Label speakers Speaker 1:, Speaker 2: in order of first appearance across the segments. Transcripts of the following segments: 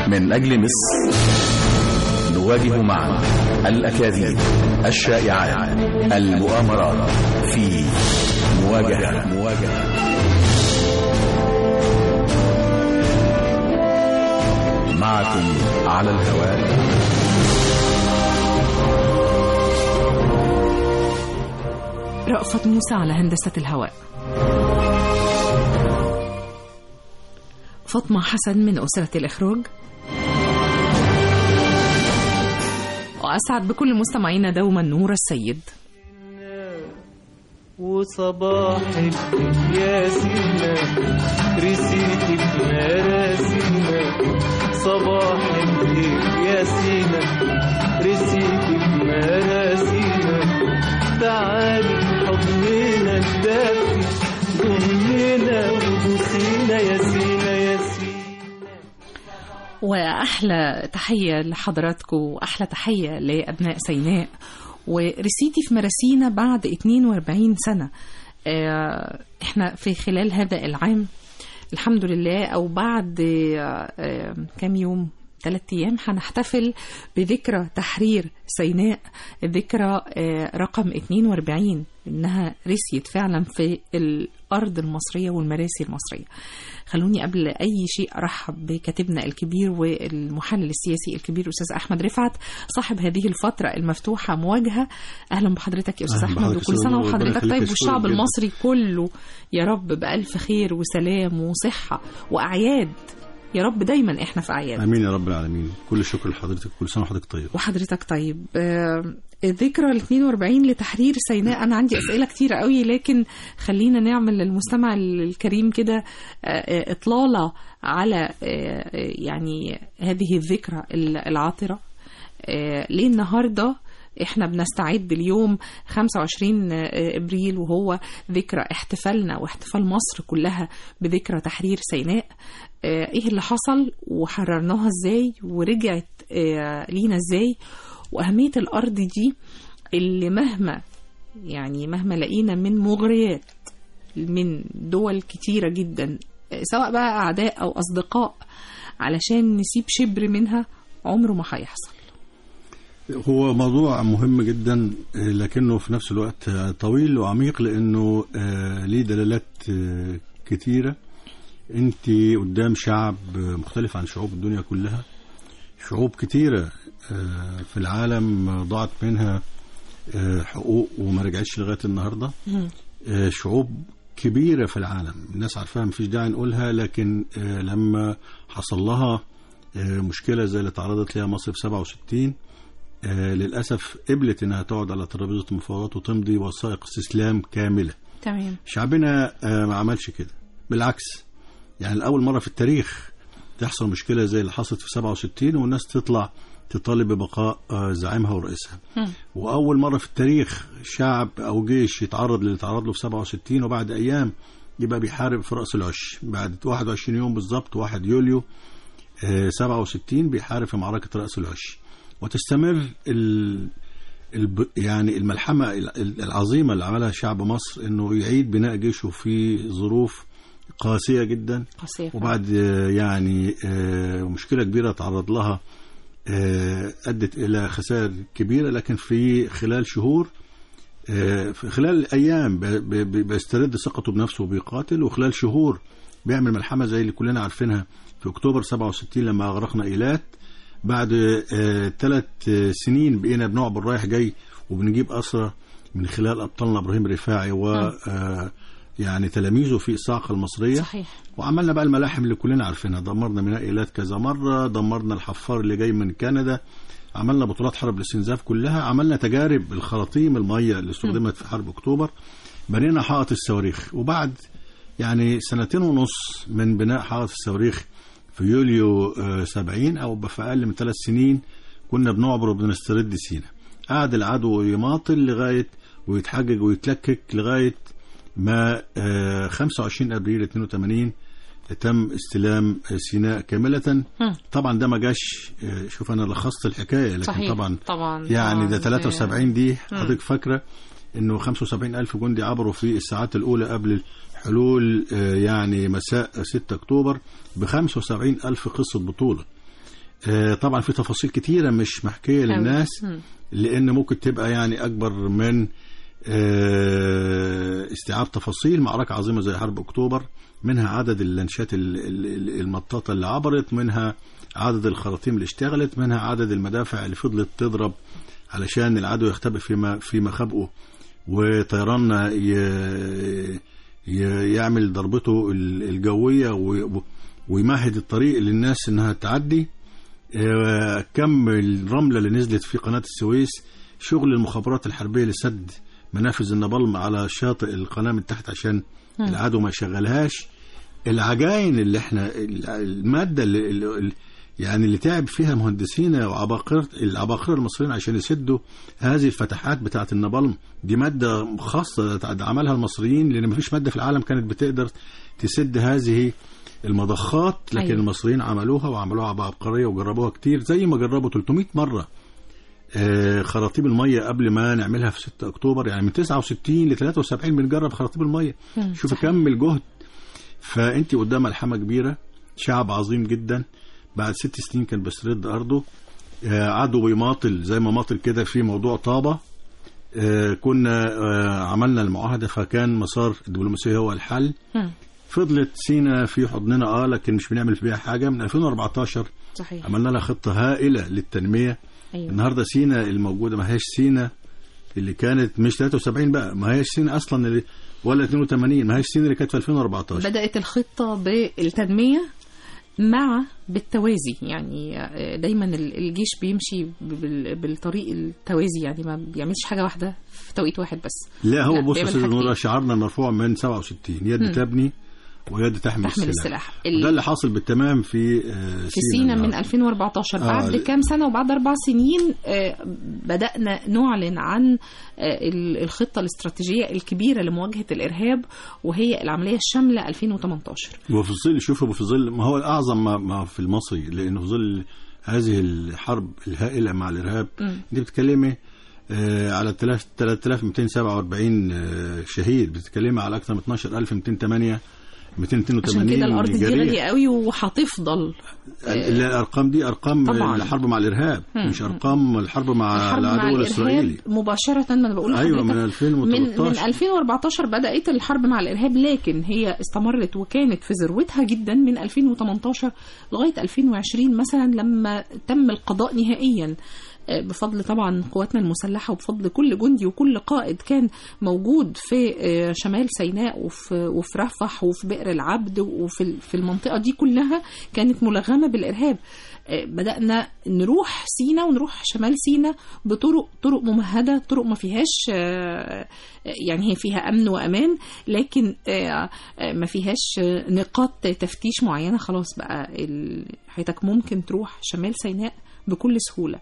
Speaker 1: من أجل مصر نواجه معا الأكاذيب الشائعات المؤامرات في مواجهة مواجهة معكم على الهواء
Speaker 2: رأفت موسى على هندسة الهواء فاطمة حسن من أسرة الإخراج وأسعد بكل مستمعينا دوما نور السيد
Speaker 3: وصباح الخير يا سينا رسيتك مراسينا صباح الخير يا سينا رسيتك مراسينا تعالي حضننا الدافي ضمنا وبوسينا يا سينا يا سينا
Speaker 2: وأحلى تحية لحضراتكم وأحلى تحية لأبناء سيناء ورسيتي في مراسينا بعد 42 سنة آه، احنا في خلال هذا العام الحمد لله أو بعد آه، آه، كام يوم ثلاث أيام هنحتفل بذكرى تحرير سيناء الذكرى آه، رقم 42 إنها رسيت فعلا في الأرض المصرية والمراسي المصرية خلوني قبل أي شيء أرحب بكاتبنا الكبير والمحلل السياسي الكبير أستاذ أحمد رفعت صاحب هذه الفترة المفتوحة مواجهة أهلا بحضرتك يا أستاذ
Speaker 4: أهلا
Speaker 2: أحمد
Speaker 4: بحضرتك
Speaker 2: وكل
Speaker 4: أستاذ
Speaker 2: سنة
Speaker 4: نور، ربنا
Speaker 2: وحضرتك
Speaker 4: يخليك
Speaker 2: طيب
Speaker 4: يا
Speaker 2: والشعب
Speaker 4: شكراً جداً.
Speaker 2: المصري كله يا رب بألف خير وسلام وصحة وأعياد يا رب دايما احنا في أعياد
Speaker 4: امين يا رب العالمين كل الشكر لحضرتك كل سنه وحضرتك طيب
Speaker 2: وحضرتك طيب آه، الذكرى ال 42 لتحرير سيناء انا عندي اسئله كتيره قوي لكن خلينا نعمل للمستمع الكريم كده آه، آه، اطلاله على آه، آه، يعني هذه الذكرى العاطره آه، ليه النهارده احنا بنستعد اليوم 25 ابريل وهو ذكرى احتفالنا واحتفال مصر كلها بذكرى تحرير سيناء آه، ايه اللي حصل وحررناها ازاي ورجعت آه، لينا ازاي واهميه الارض دي اللي مهما يعني مهما لقينا من مغريات من دول كتيره جدا آه، سواء بقى اعداء او اصدقاء علشان نسيب شبر منها عمره ما هيحصل
Speaker 4: هو موضوع مهم جدا آه، لكنه في نفس الوقت آه، طويل وعميق لانه آه، ليه دلالات آه، كتيره انت قدام شعب آه، مختلف عن شعوب الدنيا كلها شعوب كتيره آه، في العالم آه، ضاعت منها آه، حقوق وما رجعتش لغايه النهارده آه، شعوب كبيرة في العالم الناس عارفاها مفيش داعي نقولها لكن آه، لما حصل لها آه، مشكلة زي اللي تعرضت ليها مصر في 67 آه، للأسف قبلت إنها تقعد على ترابيزة المفاوضات وتمضي وثائق استسلام كاملة
Speaker 2: تمام
Speaker 4: شعبنا آه، ما عملش كده بالعكس يعني لأول مرة في التاريخ تحصل مشكلة زي اللي حصلت في 67 والناس تطلع تطالب ببقاء آه، زعيمها ورئيسها واول مره في التاريخ شعب او جيش يتعرض للي اتعرض له في 67 وبعد ايام يبقى بيحارب في راس العش بعد 21 يوم بالظبط 1 يوليو آه، 67 بيحارب في معركه راس العش وتستمر ال الب... يعني الملحمه ال- العظيمه اللي عملها شعب مصر انه يعيد بناء جيشه في ظروف قاسيه جدا
Speaker 2: قصير
Speaker 4: وبعد آه، يعني آه، مشكلة كبيرة تعرض لها آه، أدت إلى خسائر كبيرة لكن في خلال شهور آه، في خلال أيام ب- ب- ب- بيسترد ثقته بنفسه وبيقاتل وخلال شهور بيعمل ملحمة زي اللي كلنا عارفينها في أكتوبر 67 لما أغرقنا إيلات بعد ثلاث سنين بقينا بنعبر رايح جاي وبنجيب أسرى من خلال أبطالنا إبراهيم رفاعي و آه، يعني تلاميذه في الصاعقة المصرية
Speaker 2: صحيح
Speaker 4: وعملنا بقى الملاحم اللي كلنا عارفينها دمرنا ميناء ايلات كذا مره دمرنا الحفار اللي جاي من كندا عملنا بطولات حرب الاستنزاف كلها عملنا تجارب الخراطيم الميه اللي استخدمت في حرب اكتوبر بنينا حائط الصواريخ وبعد يعني سنتين ونص من بناء حائط الصواريخ في يوليو آه، 70 او في اقل من ثلاث سنين كنا بنعبر وبنسترد سينا قعد العدو يماطل لغايه ويتحجج ويتلكك لغايه ما آه، 25 ابريل 82 تم استلام سيناء كاملة طبعا ده ما جاش آه، شوف انا لخصت الحكاية لكن
Speaker 2: صحيح
Speaker 4: طبعا
Speaker 2: طبعا
Speaker 4: يعني ده
Speaker 2: طبعاً.
Speaker 4: 73 دي حضرتك فاكرة انه 75 الف جندي عبروا في الساعات الاولى قبل حلول آه، يعني مساء 6 اكتوبر ب 75 الف قصة بطولة آه، طبعا في تفاصيل كتيره مش محكيه للناس
Speaker 2: مم.
Speaker 4: لان ممكن تبقى يعني اكبر من آه، استيعاب تفاصيل معركه عظيمه زي حرب اكتوبر منها عدد اللانشات ال- ال- ال- المطاطه اللي عبرت منها عدد الخراطيم اللي اشتغلت منها عدد المدافع اللي فضلت تضرب علشان العدو يختبئ في م- في مخابئه وطيراننا ي- ي- يعمل ضربته ال- الجويه و- ويمهد الطريق للناس انها تعدي آه، كم الرمله اللي نزلت في قناه السويس شغل المخابرات الحربيه لسد منافذ النبلم على شاطئ القناه من تحت عشان العدو ما يشغلهاش العجائن اللي احنا ال- الماده اللي اللي يعني اللي تعب فيها مهندسينا وعباقرة العباقرة المصريين عشان يسدوا هذه الفتحات بتاعة النبلم دي مادة خاصة عملها المصريين لأن مفيش مادة في العالم كانت بتقدر تسد هذه المضخات لكن
Speaker 2: أيوة.
Speaker 4: أيوة. المصريين عملوها وعملوها بعبقرية وجربوها كتير زي ما جربوا 300 مرة آه، خراطيم المية قبل ما نعملها في 6 أكتوبر يعني من 69 ل 73 بنجرب خراطيم المية
Speaker 2: مم.
Speaker 4: شوف كم الجهد فأنت قدام ملحمة كبيرة شعب عظيم جدا بعد ست سنين كان بيسترد أرضه آه، عدو بيماطل زي ما ماطل كده في موضوع طابة آه، كنا آه، عملنا المعاهدة فكان مسار الدبلوماسية هو الحل
Speaker 2: مم.
Speaker 4: فضلت سينا في حضننا اه لكن مش بنعمل فيها حاجة من 2014
Speaker 2: صحيح
Speaker 4: عملنا لها خطة هائلة للتنمية
Speaker 2: أيوة.
Speaker 4: النهارده سينا الموجوده ما هياش سينا اللي كانت مش 73 بقى ما هياش سينا اصلا اللي ولا 82 ما هياش سينا اللي كانت في 2014
Speaker 2: بدأت الخطة بالتنمية مع بالتوازي يعني آه، دايما ال- الجيش بيمشي بال- بالطريق التوازي يعني ما بيعملش حاجة واحدة في توقيت واحد بس
Speaker 4: لا هو
Speaker 2: لا،
Speaker 4: بص يا
Speaker 2: بيعمل
Speaker 4: استاذ
Speaker 2: حاجتين.
Speaker 4: نورا شعارنا مرفوع من 67 يد
Speaker 2: مم.
Speaker 4: تبني ويد تحمل,
Speaker 2: تحمل
Speaker 4: السلاح,
Speaker 2: السلاح ال-
Speaker 4: وده اللي حاصل بالتمام في آه،
Speaker 2: في سينا من
Speaker 4: النهاردة.
Speaker 2: 2014
Speaker 4: آه،
Speaker 2: بعد
Speaker 4: ل-
Speaker 2: كام سنة وبعد أربع سنين آه، بدأنا نعلن عن آه، ال- الخطة الاستراتيجية الكبيرة لمواجهة الإرهاب وهي العملية الشاملة 2018
Speaker 4: وفي ظل شوفوا في ظل ما هو الاعظم ما, ما في المصري لانه في ظل هذه الحرب الهائله مع الارهاب
Speaker 2: مم.
Speaker 4: انت بتتكلمي آه، على 3247 آه، شهيد بتتكلمي على اكثر من 12208 282
Speaker 2: عشان كده الأرض دي
Speaker 4: جريح.
Speaker 2: غالية قوي وهتفضل
Speaker 4: ال- الارقام دي ارقام
Speaker 2: طبعاً.
Speaker 4: الحرب مع الارهاب
Speaker 2: مم.
Speaker 4: مش ارقام الحرب مع
Speaker 2: الحرب مع
Speaker 4: العدو الاسرائيلي
Speaker 2: الإرهاب مباشرة ما أنا بقول
Speaker 4: ايوه
Speaker 2: لحضرتك
Speaker 4: من
Speaker 2: من
Speaker 4: 2013
Speaker 2: من 2014 بدأت الحرب مع الإرهاب لكن هي استمرت وكانت في ذروتها جدا من 2018 لغاية 2020 مثلا لما تم القضاء نهائيا آه، بفضل طبعا قواتنا المسلحة وبفضل كل جندي وكل قائد كان موجود في آه، شمال سيناء وفي وفي رفح وفي بئر العبد وفي ال- في المنطقة دي كلها كانت ملغمة بالإرهاب آه، بدأنا نروح سينا ونروح شمال سينا بطرق طرق ممهدة طرق ما فيهاش آه، يعني هي فيها أمن وأمان لكن آه، آه، ما فيهاش آه، نقاط تفتيش معينة خلاص بقى ال- حياتك ممكن تروح شمال سيناء بكل سهولة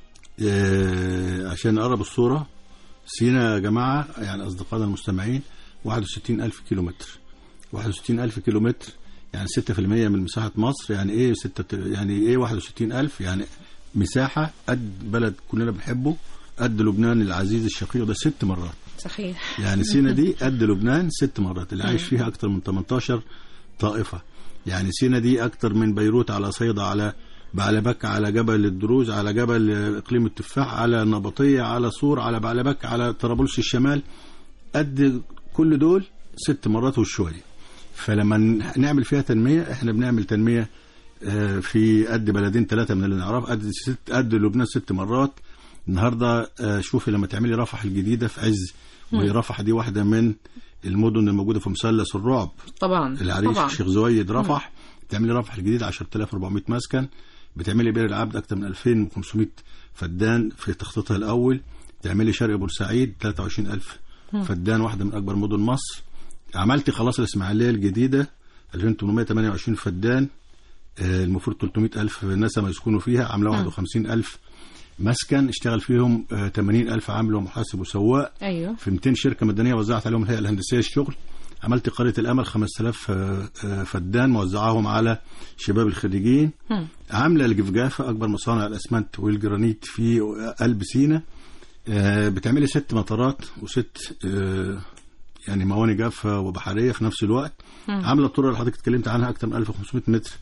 Speaker 4: آه، عشان نقرب الصورة سينا يا جماعة يعني أصدقائنا المستمعين 61 ألف كيلو متر 61 ألف كيلو متر يعني 6% من مساحة مصر يعني إيه ستة يعني إيه 61 ألف يعني مساحة قد بلد كلنا بنحبه قد لبنان العزيز الشقيق ده ست مرات
Speaker 2: صحيح
Speaker 4: يعني سينا دي قد لبنان ست مرات اللي عايش فيها أكتر من 18 طائفة يعني سينا دي أكتر من بيروت على صيدا على بعلبك على جبل الدروز على جبل إقليم التفاح على النبطية على صور على بعلبك على طرابلس الشمال قد كل دول ست مرات وشوية فلما نعمل فيها تنمية احنا بنعمل تنمية آه، في قد بلدين ثلاثة من اللي نعرف قد ست قد لبنان ست مرات النهارده آه، شوفي لما تعملي رفح الجديدة في عز وهي رفح دي واحدة من المدن الموجودة في مثلث الرعب
Speaker 2: طبعا
Speaker 4: العريش
Speaker 2: طبعا
Speaker 4: الشيخ زويد رفح بتعملي رفح الجديد 10400 مسكن بتعملي بئر العبد اكتر من 2500 فدان في تخطيطها الاول تعملي شرق بورسعيد 23000 فدان واحده من اكبر مدن مصر عملتي خلاص الاسماعيليه الجديده 2828 فدان آه، المفروض 300000 نسمه يسكنوا فيها عامله 51000 مسكن اشتغل فيهم آه، 80000 عامل ومحاسب وسواق
Speaker 2: ايوه
Speaker 4: في 200 شركه مدنيه وزعت عليهم الهيئه الهندسيه الشغل عملت قريه الامل 5000 آه، آه، فدان موزعاهم على شباب الخريجين
Speaker 2: مم.
Speaker 4: عامله الجفجافه اكبر مصانع الاسمنت والجرانيت في قلب سينا آه، بتعملي ست مطارات وست آه، يعني مواني جافه وبحريه في نفس الوقت عامله الطرق اللي حضرتك اتكلمت عنها اكثر من 1500 متر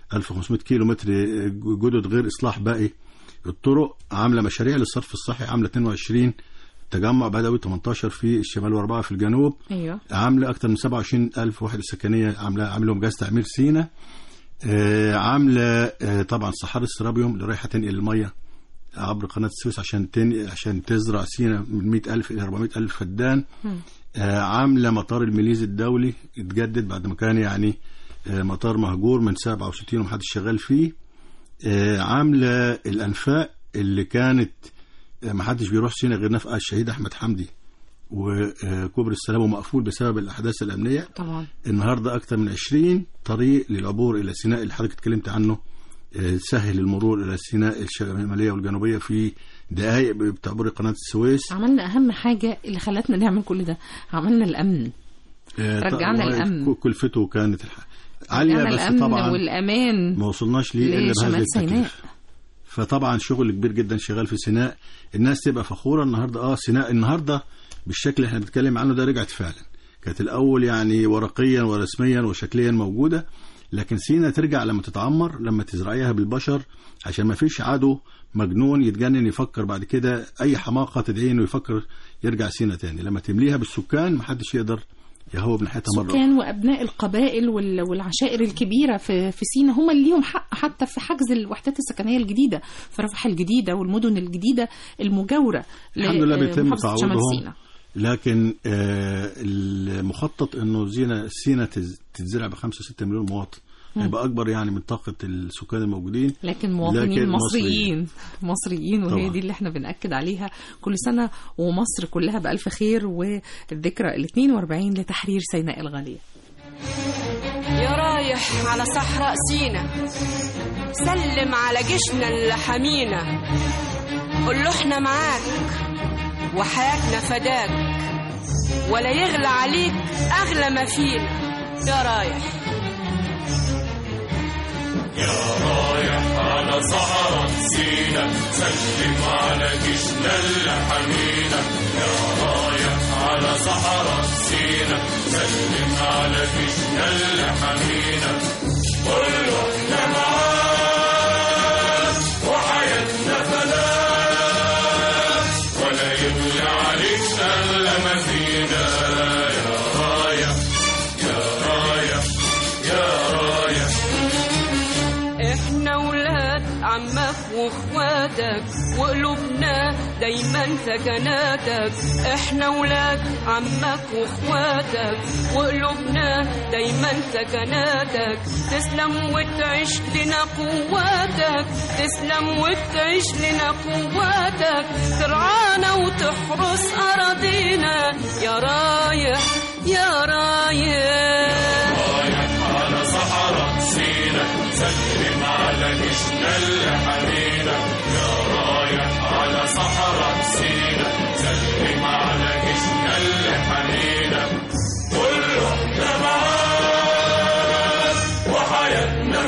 Speaker 4: 1500 كيلو متر جدد غير اصلاح باقي الطرق عامله مشاريع للصرف الصحي عامله 22 تجمع بدوي 18 في الشمال واربعه في الجنوب
Speaker 2: ايوه
Speaker 4: عامله اكثر من 27 الف وحده سكنيه عامله عاملهم جهاز تعمير سينا آه، عامله آه، طبعا صحاري السرابيوم اللي رايحه تنقل الميه عبر قناه السويس عشان تنقل عشان تزرع سينا من 100 الف الى 400 الف فدان آه، عامله مطار الميليزي الدولي اتجدد بعد ما كان يعني آه، مطار مهجور من 67 ومحدش شغال فيه آه، عامله الانفاق اللي كانت آه، محدش بيروح سينا غير نفقه الشهيد احمد حمدي وكوبري السلام ومقفول بسبب الاحداث الامنيه
Speaker 2: طبعا
Speaker 4: النهارده اكثر من 20 طريق للعبور الى سيناء اللي حضرتك اتكلمت عنه آه، سهل المرور الى سيناء الشماليه والجنوبيه في دقائق بتعبر قناه السويس
Speaker 2: عملنا اهم حاجه اللي خلتنا نعمل كل ده عملنا الامن
Speaker 4: آه،
Speaker 2: رجعنا
Speaker 4: طبعاً
Speaker 2: الأمن.
Speaker 4: كلفته كانت الح... عاليه
Speaker 2: رجعنا
Speaker 4: بس
Speaker 2: الامن
Speaker 4: طبعا
Speaker 2: والامان
Speaker 4: ما وصلناش ليه الا
Speaker 2: لشمال
Speaker 4: بهذه
Speaker 2: سيناء.
Speaker 4: التكلفه فطبعا شغل كبير جدا شغال في سيناء الناس تبقى فخوره النهارده اه سيناء النهارده بالشكل اللي احنا بنتكلم عنه ده رجعت فعلا كانت الاول يعني ورقيا ورسميا وشكليا موجوده لكن سينا ترجع لما تتعمر لما تزرعيها بالبشر عشان ما فيش عدو مجنون يتجنن يفكر بعد كده اي حماقه تدعيه انه يفكر يرجع سينا تاني لما تمليها بالسكان محدش يقدر يهوب ناحيتها مره
Speaker 2: سكان وابناء القبائل وال- والعشائر الكبيره في في سينا هم اللي ليهم حق حتى في حجز الوحدات السكنيه الجديده في رفح الجديده والمدن الجديده المجاوره
Speaker 4: الحمد لله بيتم
Speaker 2: لمحافظة شمال
Speaker 4: تعويضهم
Speaker 2: سيناء
Speaker 4: لكن آه، المخطط انه زينة سينا تز- تتزرع ب 5 6 مليون مواطن هيبقى اكبر يعني من طاقه السكان الموجودين
Speaker 2: لكن مواطنين
Speaker 4: لكن
Speaker 2: مصريين مصريين وهي
Speaker 4: طبعا.
Speaker 2: دي اللي احنا بنأكد عليها كل سنة ومصر كلها بألف خير والذكرى ال 42 لتحرير سيناء الغالية
Speaker 5: يا رايح على صحراء سينا سلم على جيشنا اللي حمينا قول له احنا معاك وحياتنا فداك ولا يغلى عليك اغلى ما فينا يا رايح
Speaker 6: على صحراء سينا سلم على جيشنا اللي حمينا يا رايح على صحراء سينا سلم على جيشنا اللي حمينا قول له احنا معاك وحياتنا فداك ولا يغلى عليك الا ما فينا يا رايح يا رايح يا رايح
Speaker 5: احنا ولاد عمك واخواتك وقلوبنا دايما سكناتك احنا ولاد عمك واخواتك وقلوبنا دايما سكناتك تسلم وتعيش لنا قواتك تسلم وتعيش لنا قواتك ترعانا وتحرس اراضينا يا رايح يا رايح
Speaker 6: على صحراء سينا سلم على جيشنا اللي حمينا يا رايح على صحراء سينا سلم على جيشنا اللي حمينا قول له احنا معاك وحياتنا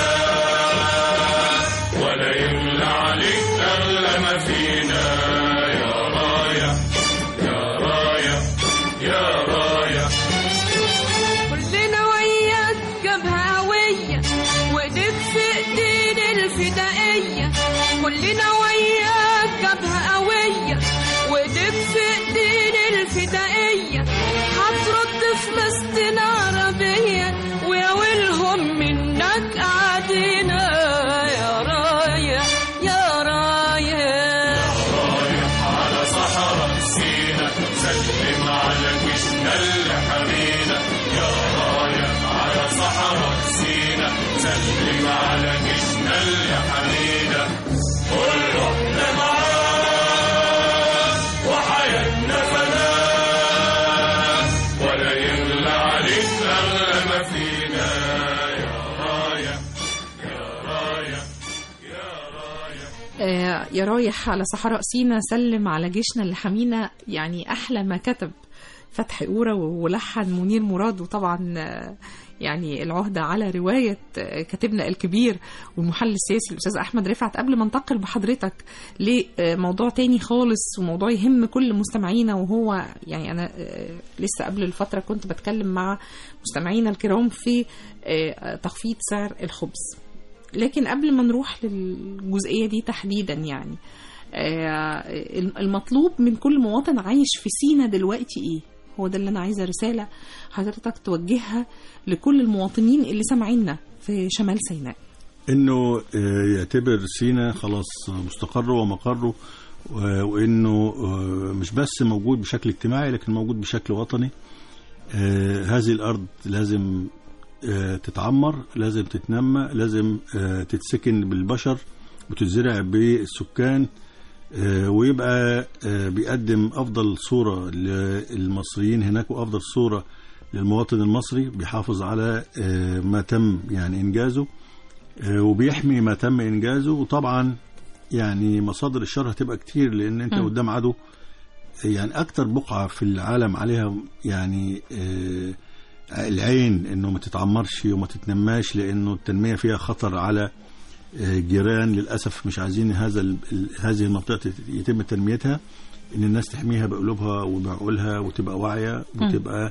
Speaker 6: فداك ولا يملى عليك اغلى ما فينا يا رايح يا رايح يا رايح
Speaker 5: كلنا وياك جبهة قوية وايديك في ايدين الفدائية كلنا وياك جبهة قوية وايديك في ايدين الفدائية هترد فلسطين عربية ويا ويلهم منك قاعدين يا رايح يا رايح
Speaker 6: على صحراء سينا سلم على جيشنا اللي حمينا يا رايح على صحراء سينا سلم على جيشنا اللي حمينا قول له احنا معاك وحياتنا فداك ولا يغلى عليك اغلى ما فينا يا رايح يا رايح يا رايح
Speaker 2: آه، يا رايح على صحراء سينا سلم على جيشنا اللي حمينا يعني أحلى ما كتب فتحي أورا ولحن منير مراد وطبعا آه، يعني العهدة على رواية آه، كاتبنا الكبير والمحلل السياسي الأستاذ أحمد رفعت قبل ما انتقل بحضرتك لموضوع تاني خالص وموضوع يهم كل مستمعينا وهو يعني أنا آه، لسه قبل الفترة كنت بتكلم مع مستمعينا الكرام في آه، تخفيض سعر الخبز لكن قبل ما نروح للجزئية دي تحديدا يعني آه، المطلوب من كل مواطن عايش في سينا دلوقتي ايه هو ده اللي انا عايزه رساله حضرتك توجهها لكل المواطنين اللي سامعيننا في شمال سيناء
Speaker 4: انه آه، يعتبر سينا خلاص مستقره ومقره و- وانه آه، مش بس موجود بشكل اجتماعي لكن موجود بشكل وطني آه، هذه الارض لازم آه، تتعمر لازم تتنمى لازم آه، تتسكن بالبشر وتتزرع بالسكان آه، ويبقى آه، بيقدم افضل صوره للمصريين هناك وافضل صوره للمواطن المصري بيحافظ على آه، ما تم يعني انجازه آه، وبيحمي ما تم انجازه وطبعا يعني مصادر الشر هتبقى كتير لان انت
Speaker 2: م.
Speaker 4: قدام عدو يعني اكتر بقعه في العالم عليها يعني آه، العين انه ما تتعمرش وما تتنماش لانه التنميه فيها خطر على آه، جيران للاسف مش عايزين هذا ال- ال- هذه المنطقه تت- يتم تنميتها ان الناس تحميها بقلوبها وبعقولها وتبقى واعيه وتبقى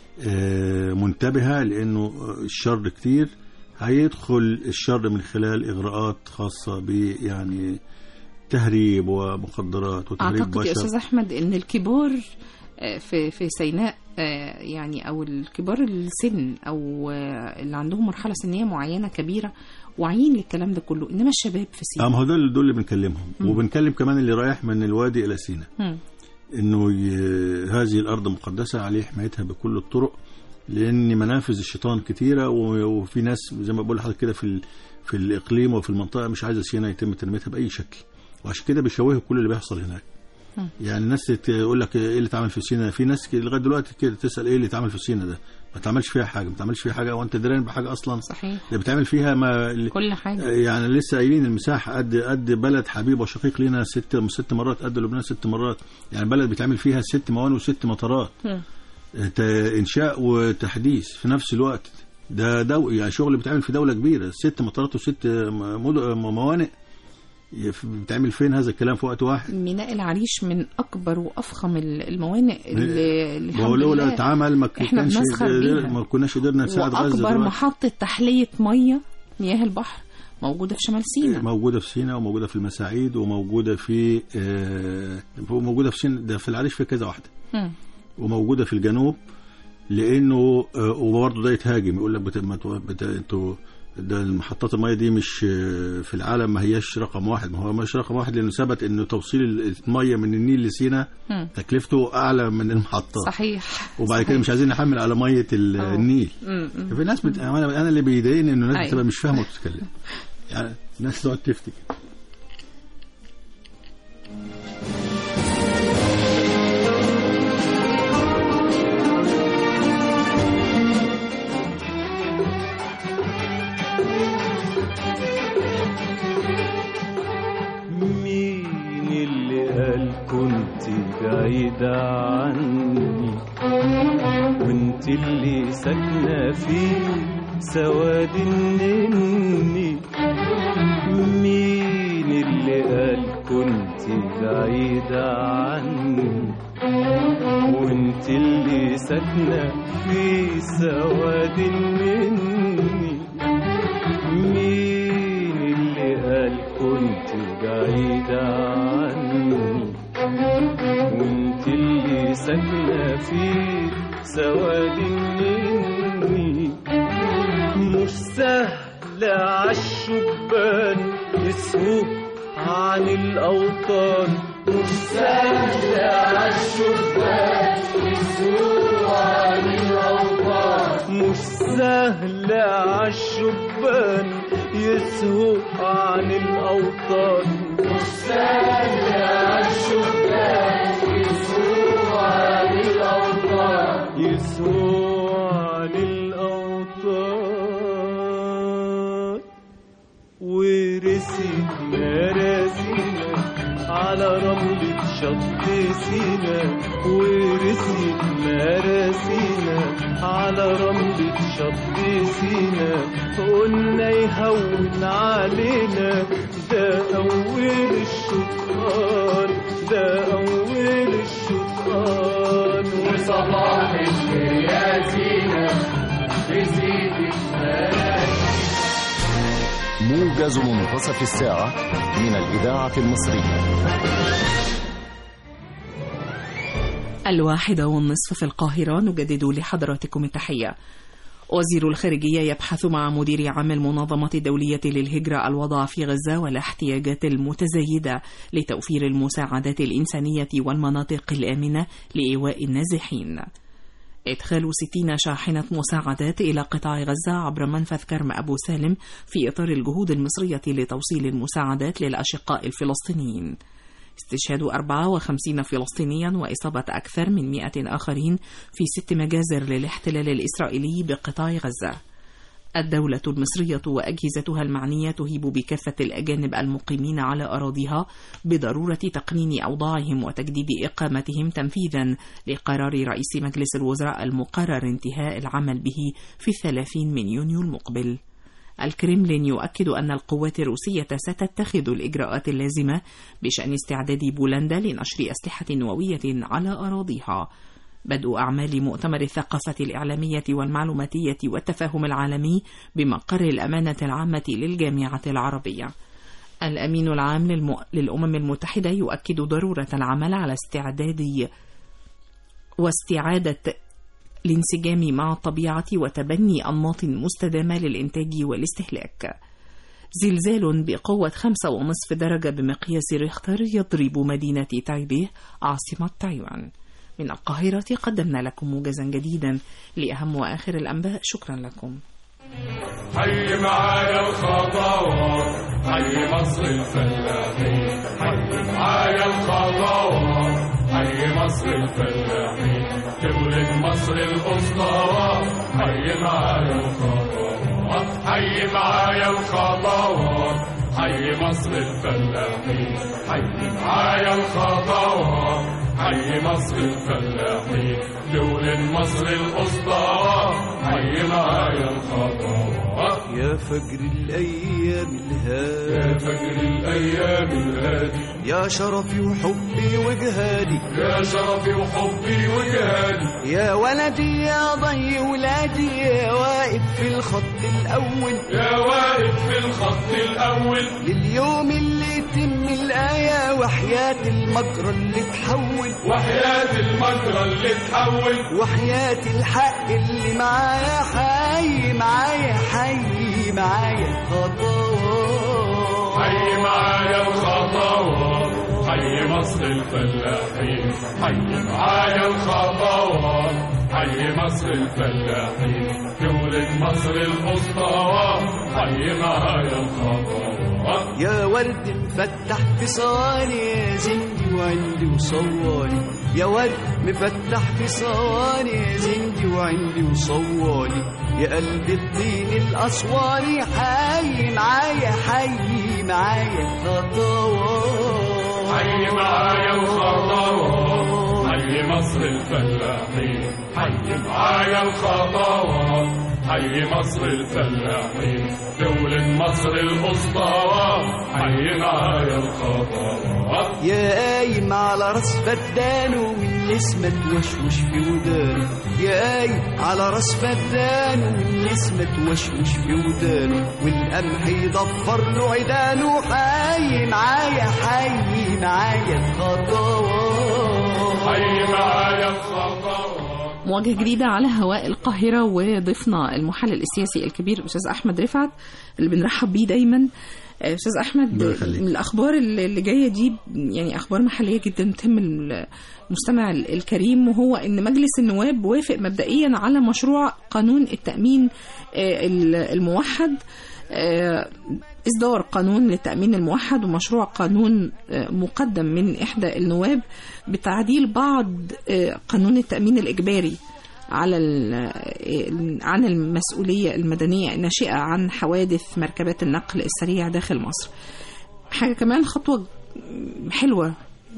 Speaker 4: آه، منتبهه لانه الشر كتير هيدخل الشر من خلال اغراءات خاصه ب يعني تهريب ومخدرات وتهريب
Speaker 2: اعتقد يا
Speaker 4: بشر
Speaker 2: استاذ احمد ان الكبار آه، في في سيناء آه، يعني او الكبار السن او آه، اللي عندهم مرحله سنيه معينه كبيره واعيين للكلام ده كله انما الشباب في
Speaker 4: اه
Speaker 2: سيناء
Speaker 4: ما هو دول دول اللي بنكلمهم وبنكلم كمان اللي رايح من الوادي الى سينا
Speaker 2: مم.
Speaker 4: انه ي... هذه الارض مقدسه عليه حمايتها بكل الطرق لان منافذ الشيطان كتيره و... وفي ناس زي ما بقول لحضرتك كده في ال... في الاقليم وفي المنطقه مش عايزه سينا يتم تنميتها باي شكل وعشان كده بيشوهوا كل اللي بيحصل هناك
Speaker 2: مم.
Speaker 4: يعني الناس تقول لك ايه اللي اتعمل في سينا في ناس كده لغايه دلوقتي كده تسال ايه اللي اتعمل في سينا ده ما تعملش فيها حاجه ما تعملش فيها حاجه وانت دران بحاجه اصلا
Speaker 2: صحيح
Speaker 4: ده بتعمل فيها ما
Speaker 2: كل حاجه
Speaker 4: يعني لسه قايلين المساحه قد قد بلد حبيب وشقيق لينا ست ست مرات قد لبنان ست مرات يعني بلد بيتعمل فيها ست موانئ وست مطارات
Speaker 2: مم.
Speaker 4: ت- انشاء وتحديث في نفس الوقت ده دو يعني شغل بيتعمل في دوله كبيره ست مطارات وست م- مد- موانئ يف- بيتعمل فين هذا الكلام في وقت واحد
Speaker 2: ميناء العريش من اكبر وافخم ال- الموانئ اللي اللي
Speaker 4: ما هو
Speaker 2: الحمد
Speaker 4: لو
Speaker 2: لله
Speaker 4: اتعمل ما
Speaker 2: إحنا
Speaker 4: كانش
Speaker 2: بنسخر
Speaker 4: قدر-
Speaker 2: بيها.
Speaker 4: ما كناش قدرنا نساعد غزه
Speaker 2: واكبر
Speaker 4: دلوقتي.
Speaker 2: محطه تحليه ميه مياه البحر موجوده في شمال سيناء
Speaker 4: موجودة في سيناء وموجودة في المساعيد وموجودة في آه، موجودة في سيناء ده في العريش في كذا واحدة
Speaker 2: مم.
Speaker 4: وموجودة في الجنوب لأنه آه، وبرضه ده يتهاجم يقول لك بت... ما تو- بت... انتوا ده المحطات المية دي مش آه، في العالم ما هياش رقم واحد ما هو مش رقم واحد لأنه ثبت إنه توصيل المية من النيل لسيناء
Speaker 2: مم.
Speaker 4: تكلفته أعلى من المحطات
Speaker 2: صحيح
Speaker 4: وبعد كده
Speaker 2: صحيح.
Speaker 4: مش عايزين نحمل على مية ال-
Speaker 2: أوه.
Speaker 4: النيل
Speaker 2: مم. مم.
Speaker 4: في ناس بت... انا أنا اللي بيضايقني انه الناس
Speaker 2: أيوة.
Speaker 4: بتبقى مش فاهمه وبتتكلم يعني الناس تقعد تفتي
Speaker 3: مين اللي قال كنت بعيدة عني وانت اللي ساكنة في سواد النني مين اللي قال كنت بعيدة عني وانت اللي ساكنة في سواد النني مين اللي قال كنت بعيدة عني وانت اللي ساكنة في سواد مني مش سهل عالشبان يسهو عن الأوطان مش سهل عالشبان يسهو عن الأوطان مش سهل عالشبان يسهو عن الأوطان مش سهل عالشبان يسهو عن الأوطان يسهو عن الأوطان ورسيت مراسينا على رملة شط سينا ورسيت مراسينا على رملة شط سينا قلنا يهون علينا ده أول الشطآن ده أول الشطآن وصباح الخير يا سينا رسيت مراسينا
Speaker 7: موجز منتصف الساعة من الإذاعة المصرية
Speaker 2: الواحدة والنصف في القاهرة نجدد لحضراتكم التحية وزير الخارجية يبحث مع مدير عام المنظمة الدولية للهجرة الوضع في غزة والاحتياجات المتزايدة لتوفير المساعدات الإنسانية والمناطق الآمنة لإيواء النازحين إدخال 60 شاحنة مساعدات إلى قطاع غزة عبر منفذ كرم أبو سالم في إطار الجهود المصرية لتوصيل المساعدات للأشقاء الفلسطينيين استشهاد 54 فلسطينيا وإصابة أكثر من 100 آخرين في ست مجازر للاحتلال الإسرائيلي بقطاع غزة الدولة المصرية وأجهزتها المعنية تهيب بكافة الأجانب المقيمين على أراضيها بضرورة تقنين أوضاعهم وتجديد إقامتهم تنفيذا لقرار رئيس مجلس الوزراء المقرر انتهاء العمل به في الثلاثين من يونيو المقبل الكريملين يؤكد أن القوات الروسية ستتخذ الإجراءات اللازمة بشأن استعداد بولندا لنشر أسلحة نووية على أراضيها بدء أعمال مؤتمر الثقافة الإعلامية والمعلوماتية والتفاهم العالمي بمقر الأمانة العامة للجامعة العربية الأمين العام للم... للأمم المتحدة يؤكد ضرورة العمل على استعداد واستعادة الانسجام مع الطبيعة وتبني أنماط مستدامة للإنتاج والاستهلاك زلزال بقوة خمسة ونصف درجة بمقياس ريختر يضرب مدينة تايبيه عاصمة تايوان من القاهرة قدمنا لكم موجزا جديدا لأهم وآخر الأنباء شكرا لكم
Speaker 6: حي معايا الخطوات حي مصر الفلاحين حي معايا الخطوات حي مصر الفلاحين دولة مصر الأسطورة حي معايا الخطوات حي معايا الخطوات حي مصر الفلاحين حي معايا الخطوات حي مصر الفلاحين دولة مصر الأسطورة حي معايا الخطوات
Speaker 3: يا فجر الأيام الهادي
Speaker 6: يا فجر الأيام الهادي
Speaker 3: يا شرفي وحبي وجهادي
Speaker 6: يا شرفي وحبي وجهادي
Speaker 3: يا ولدي يا ضي ولادي يا واقف في الخط الأول
Speaker 6: يا واقف في الخط الأول
Speaker 3: لليوم اللي يتم الآية وحياة المجرى اللي تحول
Speaker 6: وحياة المجرى اللي تحول
Speaker 3: وحياة الحق اللي معايا حي معايا حي معايا خطوات
Speaker 6: حي معايا الخطوات حي مصر الفلاحين حي معايا الخطوات حي مصر الفلاحين دولة مصر الأسطورة حي معايا الخطوات
Speaker 3: يا ورد مفتح في صواني يا زندي وعندي وصواني يا ورد مفتح في صواني يا زندي وعندي وصواني يا قلب الطين الأسواني حي معايا حي معايا خطوات
Speaker 6: حي معايا الخطوات حي مصر الفلاحين حي معايا الخطوات حي مصر الفلاحين دولة مصر الأسطورة حي معايا الخطوات
Speaker 3: يا قايم على راس فدانه من نسمة توشوش في ودانه يا قايم على راس فدانه من نسمة توشوش في ودانه والقمح يضفر له عيدانه حي معايا حي معايا الخطوات
Speaker 6: حي معايا الخطوات
Speaker 2: مواجهة جديدة على هواء القاهرة وضيفنا المحلل السياسي الكبير أستاذ أحمد رفعت اللي بنرحب بيه دايما آه، أستاذ أحمد
Speaker 4: الله يخليك.
Speaker 2: من الأخبار اللي اللي جاية دي يعني أخبار محلية جدا تهم المستمع ال- الكريم وهو أن مجلس النواب وافق مبدئيا على مشروع قانون التأمين آه، ال- الموحد آه، إصدار قانون للتأمين الموحد ومشروع قانون آه، مقدم من إحدى النواب بتعديل بعض آه، قانون التأمين الإجباري على ال- عن المسؤولية المدنية الناشئة عن حوادث مركبات النقل السريع داخل مصر حاجة كمان خطوة حلوة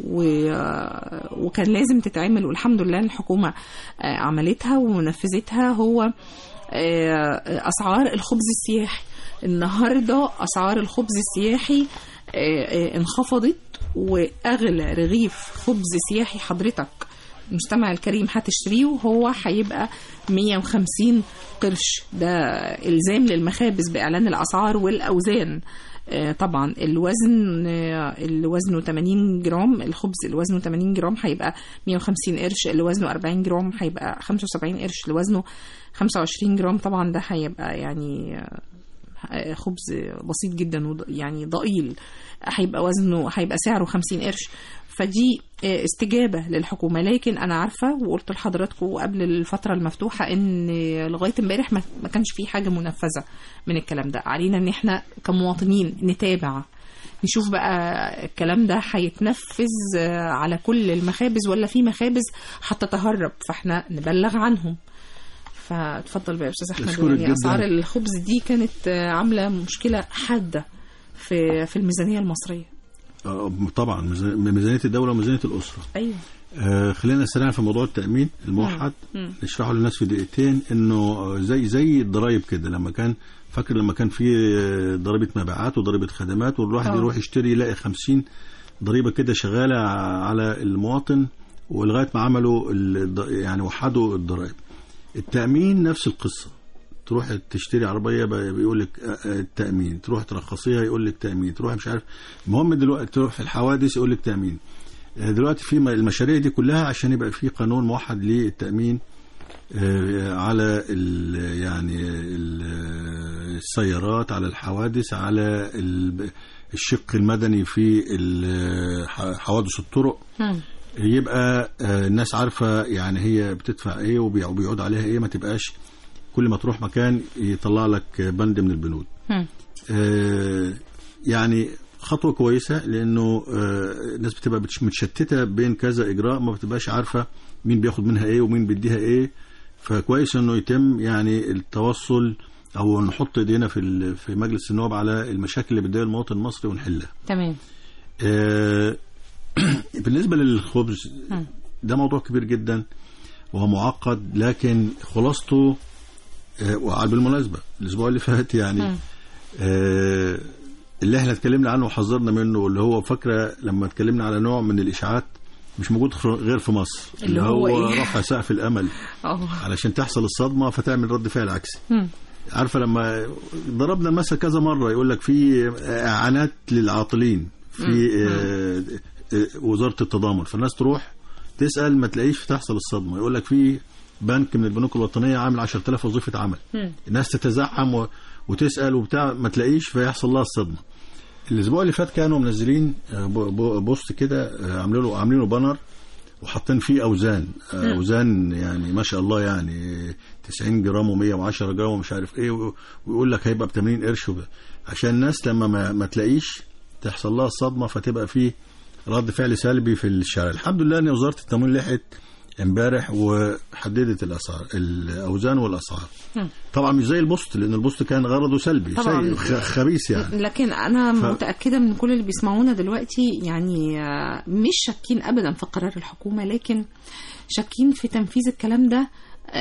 Speaker 2: و- وكان لازم تتعمل والحمد لله الحكومة آه، عملتها ونفذتها هو آه، أسعار الخبز السياحي النهاردة أسعار الخبز السياحي آه، آه، انخفضت وأغلى رغيف خبز سياحي حضرتك المستمع الكريم هتشتريه هو هيبقى 150 قرش ده الزام للمخابز باعلان الاسعار والاوزان آه، طبعا الوزن آه، اللي وزنه 80 جرام الخبز اللي وزنه 80 جرام هيبقى 150 قرش اللي وزنه 40 جرام هيبقى 75 قرش اللي وزنه 25 جرام طبعا ده هيبقى يعني آه، خبز بسيط جدا وض- يعني ضئيل هيبقى وزنه هيبقى سعره 50 قرش فدي آه، استجابة للحكومة لكن أنا عارفة وقلت لحضراتكم قبل الفترة المفتوحة إن لغاية امبارح ما ما كانش في حاجة منفذة من الكلام ده علينا إن إحنا كمواطنين نتابع نشوف بقى الكلام ده هيتنفذ آه، على كل المخابز ولا في مخابز هتتهرب فاحنا نبلغ عنهم فاتفضل بقى يا استاذ احمد
Speaker 4: أشكرك
Speaker 2: يعني
Speaker 4: جداً.
Speaker 2: اسعار الخبز دي كانت آه، عامله مشكله حاده في في الميزانيه المصريه
Speaker 4: آه، طبعا ميزان- ميزانيه الدوله وميزانيه الاسره
Speaker 2: ايوه
Speaker 4: آه، خلينا نستريح في موضوع التامين الموحد
Speaker 2: مم.
Speaker 4: نشرحه للناس في دقيقتين انه آه، زي زي الضرايب كده لما كان فاكر لما كان في آه، ضريبه مبيعات وضريبه خدمات والواحد
Speaker 2: آه.
Speaker 4: يروح يشتري يلاقي 50 ضريبه كده شغاله ع- على المواطن ولغايه ما عملوا الض- يعني وحدوا الضرائب التامين نفس القصه تروح تشتري عربيه ب- بيقول لك آه، آه، التامين تروح ترخصيها يقول لك تامين تروح مش عارف المهم دلوقتي تروح في الحوادث يقول لك تامين آه، دلوقتي في م- المشاريع دي كلها عشان يبقى في قانون موحد للتامين آه، على ال- يعني ال- السيارات على الحوادث على ال- الشق المدني في ال- ح- حوادث الطرق
Speaker 2: مم.
Speaker 4: يبقى آه، الناس عارفه يعني هي بتدفع ايه وبيع- وبيعود عليها ايه ما تبقاش كل ما تروح مكان يطلع لك بند من البنود
Speaker 2: مم.
Speaker 4: آه، يعني خطوه كويسه لانه آه، الناس بتبقى بتش- متشتته بين كذا اجراء ما بتبقاش عارفه مين بياخد منها ايه ومين بيديها ايه فكويس انه يتم يعني التوصل او نحط ايدينا في ال- في مجلس النواب على المشاكل اللي بتضايق المواطن المصري ونحلها
Speaker 2: تمام
Speaker 4: آه، بالنسبه للخبز
Speaker 2: مم.
Speaker 4: ده موضوع كبير جدا وهو معقد لكن خلاصته آه، وعلى بالمناسبه الاسبوع اللي فات يعني
Speaker 2: مم.
Speaker 4: آه، اللي احنا اتكلمنا عنه وحذرنا منه واللي هو فاكره لما اتكلمنا على نوع من الاشاعات مش موجود خ- غير في مصر
Speaker 2: اللي هو إيه؟
Speaker 4: رفع سقف الامل
Speaker 2: اه
Speaker 4: علشان تحصل الصدمه فتعمل رد فعل عكسي
Speaker 2: مم.
Speaker 4: عارفه لما ضربنا المثل كذا مره يقول لك في اعانات للعاطلين في آه، آه، وزاره التضامن فالناس تروح تسال ما تلاقيش تحصل الصدمه يقول لك في بنك من البنوك الوطنيه عامل 10000 وظيفه عمل
Speaker 2: مم.
Speaker 4: الناس تتزعم و... وتسال وبتاع ما تلاقيش فيحصل لها الصدمه الاسبوع اللي فات كانوا منزلين آه، ب- ب- بوست كده آه، عاملين له عاملينه بانر وحاطين فيه اوزان آه، اوزان يعني ما شاء الله يعني 90 جرام و110 جرام ومش عارف ايه و- ويقول لك هيبقى ب 80 قرش وب- عشان الناس لما ما, ما تلاقيش تحصل لها الصدمه فتبقى فيه رد فعل سلبي في الشارع الحمد لله ان وزاره التموين لحقت امبارح وحددت الاسعار الاوزان والاسعار
Speaker 2: مم.
Speaker 4: طبعا مش زي البوست لان البوست كان غرضه سلبي
Speaker 2: طبعاً.
Speaker 4: سيء خ- خبيث يعني
Speaker 2: لكن انا
Speaker 4: ف-
Speaker 2: متاكده من كل اللي بيسمعونا دلوقتي يعني آه، مش شاكين ابدا في قرار الحكومه لكن شاكين في تنفيذ الكلام ده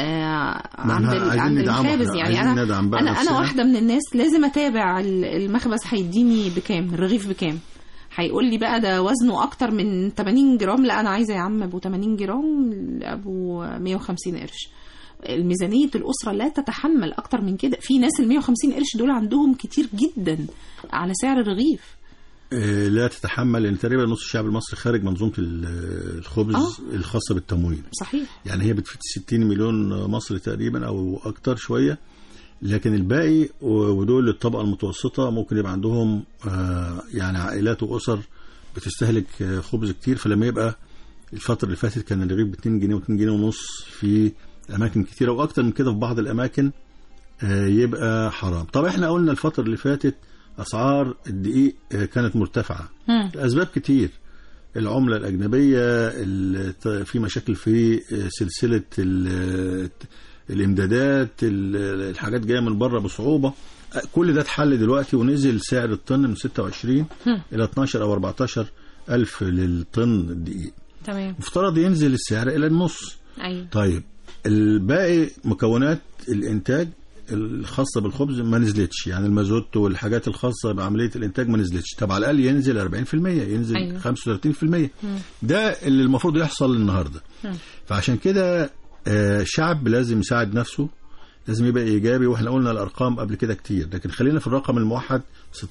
Speaker 2: آه
Speaker 4: ما
Speaker 2: عند
Speaker 4: احنا
Speaker 2: ال-
Speaker 4: عايزين
Speaker 2: عند
Speaker 4: ندعمه،
Speaker 2: المخابز
Speaker 4: احنا
Speaker 2: يعني
Speaker 4: عايزين
Speaker 2: انا
Speaker 4: ندعم بقى
Speaker 2: انا انا
Speaker 4: نفسنا.
Speaker 2: واحده من الناس لازم اتابع ال- المخبز هيديني بكام الرغيف بكام هيقول لي بقى ده وزنه اكتر من 80 جرام لا انا عايزه يا عم ابو 80 جرام ابو 150 قرش الميزانية الأسرة لا تتحمل أكتر من كده في ناس ال 150 قرش دول عندهم كتير جدا على سعر الرغيف
Speaker 4: آه، لا تتحمل لان تقريبا نص الشعب المصري خارج منظومه ال- الخبز
Speaker 2: آه.
Speaker 4: الخاصه بالتموين
Speaker 2: صحيح
Speaker 4: يعني هي بتفيد 60 مليون مصري تقريبا او اكتر شويه لكن الباقي و- ودول الطبقه المتوسطه ممكن يبقى عندهم آه، يعني عائلات واسر بتستهلك آه، خبز كتير فلما يبقى الفتره اللي فاتت كان الرغيف ب 2 جنيه و2 جنيه ونص في اماكن كتيره واكتر من كده في بعض الاماكن آه، يبقى حرام طب احنا قلنا الفتره اللي فاتت اسعار الدقيق آه، كانت مرتفعه
Speaker 2: مم.
Speaker 4: لأسباب كتير العملة الأجنبية ال- في مشاكل في سلسلة ال- الإمدادات ال- الحاجات جاية من بره بصعوبة كل ده اتحل دلوقتي ونزل سعر الطن من 26 إلى 12 أو 14 ألف للطن الدقيق
Speaker 2: تمام
Speaker 4: مفترض ينزل السعر إلى النص
Speaker 2: أيوه
Speaker 4: طيب الباقي مكونات الإنتاج الخاصه بالخبز ما نزلتش يعني المازوت والحاجات الخاصه بعمليه الانتاج ما نزلتش طب على الاقل ينزل 40% ينزل
Speaker 2: أيوة.
Speaker 4: 35% ده اللي المفروض يحصل النهارده فعشان كده آه، الشعب لازم يساعد نفسه لازم يبقى ايجابي واحنا قلنا الارقام قبل كده كتير لكن خلينا في الرقم الموحد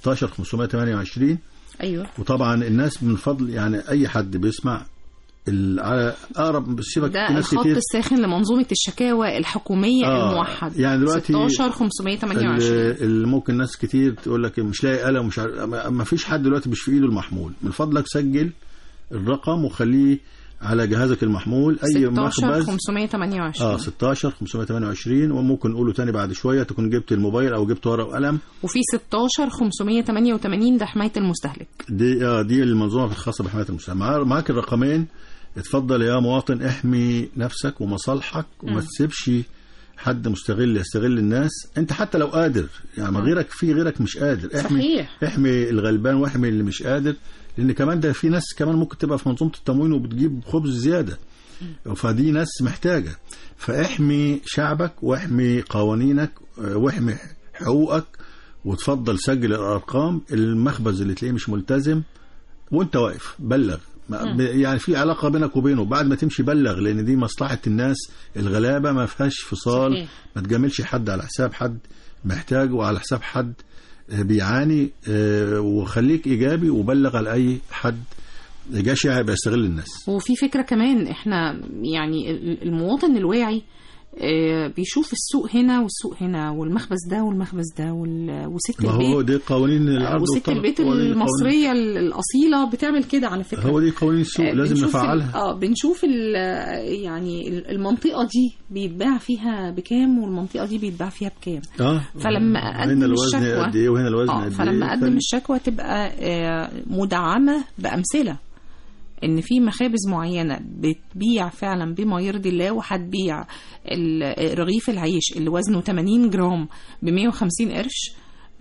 Speaker 4: 16528
Speaker 2: ايوه
Speaker 4: وطبعا الناس من فضل يعني اي حد بيسمع ال- على اقرب سيبك
Speaker 2: ده
Speaker 4: في ناس
Speaker 2: الخط
Speaker 4: كتير
Speaker 2: الساخن لمنظومه الشكاوى الحكوميه
Speaker 4: آه،
Speaker 2: الموحد
Speaker 4: يعني دلوقتي
Speaker 2: 16 528
Speaker 4: اللي اللي ممكن ناس كتير تقول لك مش لاقي قلم مش عارف ما ما فيش حد دلوقتي مش في ايده المحمول من فضلك سجل الرقم وخليه على جهازك المحمول اي
Speaker 2: 16
Speaker 4: مخبز
Speaker 2: 528
Speaker 4: اه 16 528 وممكن نقوله تاني بعد شويه تكون جبت الموبايل او جبت ورقه وقلم
Speaker 2: وفي 16 588 ده حمايه المستهلك
Speaker 4: دي اه دي المنظومه الخاصه بحمايه المجتمع مع- معاك الرقمين اتفضل يا مواطن احمي نفسك ومصالحك وما تسيبش حد مستغل يستغل الناس انت حتى لو قادر يعني ما غيرك في غيرك مش قادر احمي
Speaker 2: صحيح.
Speaker 4: احمي الغلبان واحمي اللي مش قادر لان كمان ده في ناس كمان ممكن تبقى في منظومه التموين وبتجيب خبز زياده فدي ناس محتاجه فاحمي شعبك واحمي قوانينك اه، واحمي حقوقك وتفضل سجل الارقام المخبز اللي تلاقيه مش ملتزم وانت واقف بلغ ما- ب- يعني في علاقه بينك وبينه بعد ما تمشي بلغ لان دي مصلحه الناس الغلابه ما فيهاش فصال
Speaker 2: صحيح.
Speaker 4: ما تجاملش حد على حساب حد محتاج وعلى حساب حد آه، بيعاني آه، وخليك ايجابي وبلغ على اي حد جشع بيستغل الناس
Speaker 2: وفي فكرة كمان احنا يعني ال- المواطن الواعي آه، بيشوف السوق هنا والسوق هنا والمخبز ده والمخبز ده وال- وست
Speaker 4: ما هو
Speaker 2: البيت
Speaker 4: دي قوانين العرض
Speaker 2: وست
Speaker 4: والطلب.
Speaker 2: البيت
Speaker 4: هو دي قوانين-
Speaker 2: المصرية ال- الأصيلة بتعمل كده على فكرة
Speaker 4: هو دي قوانين السوق
Speaker 2: آه،
Speaker 4: لازم
Speaker 2: بنشوف ال-
Speaker 4: نفعلها
Speaker 2: اه بنشوف ال- يعني ال- المنطقة دي بيتباع فيها بكام والمنطقة دي بيتباع فيها بكام
Speaker 4: اه
Speaker 2: فلما
Speaker 4: هنا
Speaker 2: أقدم
Speaker 4: الوزن
Speaker 2: الشكوى
Speaker 4: قد ايه وهنا الوزن
Speaker 2: اه
Speaker 4: قد ايه
Speaker 2: فلما اقدم
Speaker 4: فال-
Speaker 2: الشكوى تبقى آه، مدعمه بامثله ان في مخابز معينه بتبيع فعلا بما يرضي الله وهتبيع ال- رغيف العيش اللي وزنه 80 جرام ب 150 قرش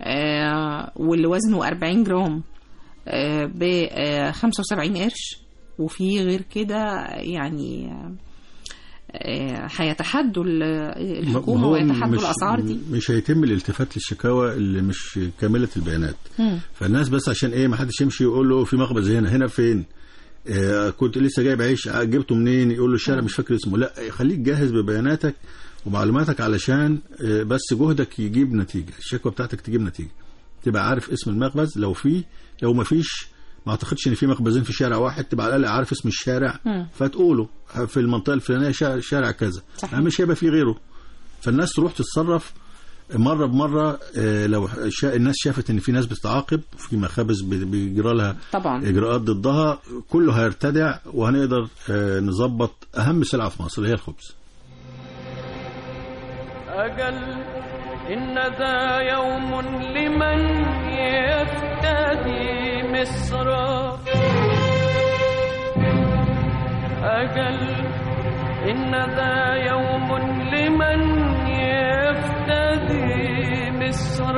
Speaker 2: آه، واللي وزنه 40 جرام ب 75 قرش وفي غير كده يعني آه، هيتحدوا ال- الحكومه
Speaker 4: هو
Speaker 2: ويتحدوا
Speaker 4: مش-
Speaker 2: الاسعار دي
Speaker 4: مش هيتم الالتفات للشكاوى اللي مش كامله البيانات
Speaker 2: مم.
Speaker 4: فالناس بس عشان ايه ما حدش يمشي يقول له في مخبز هنا هنا فين آه كنت لسه جايب عيش آه، جبته منين يقول له الشارع مش فاكر اسمه لا خليك جاهز ببياناتك ومعلوماتك علشان آه بس جهدك يجيب نتيجه الشكوى بتاعتك تجيب نتيجه تبقى عارف اسم المخبز لو فيه لو ما فيش ما اعتقدش ان في مخبزين في شارع واحد تبقى على الاقل عارف اسم الشارع
Speaker 2: مم.
Speaker 4: فتقوله في المنطقه الفلانيه شارع, شارع كذا
Speaker 2: صحيح.
Speaker 4: يعني مش هيبقى فيه غيره فالناس تروح تتصرف مره بمره آه، لو شا... الناس شافت ان في ناس بتتعاقب في مخابز بي- بيجرى لها
Speaker 2: طبعا
Speaker 4: اجراءات ضدها كله هيرتدع وهنقدر آه، نظبط اهم سلعه في مصر اللي هي الخبز
Speaker 5: أجل إن ذا يوم لمن يفتدي مصر أجل إن ذا يوم لمن يفتدي مصر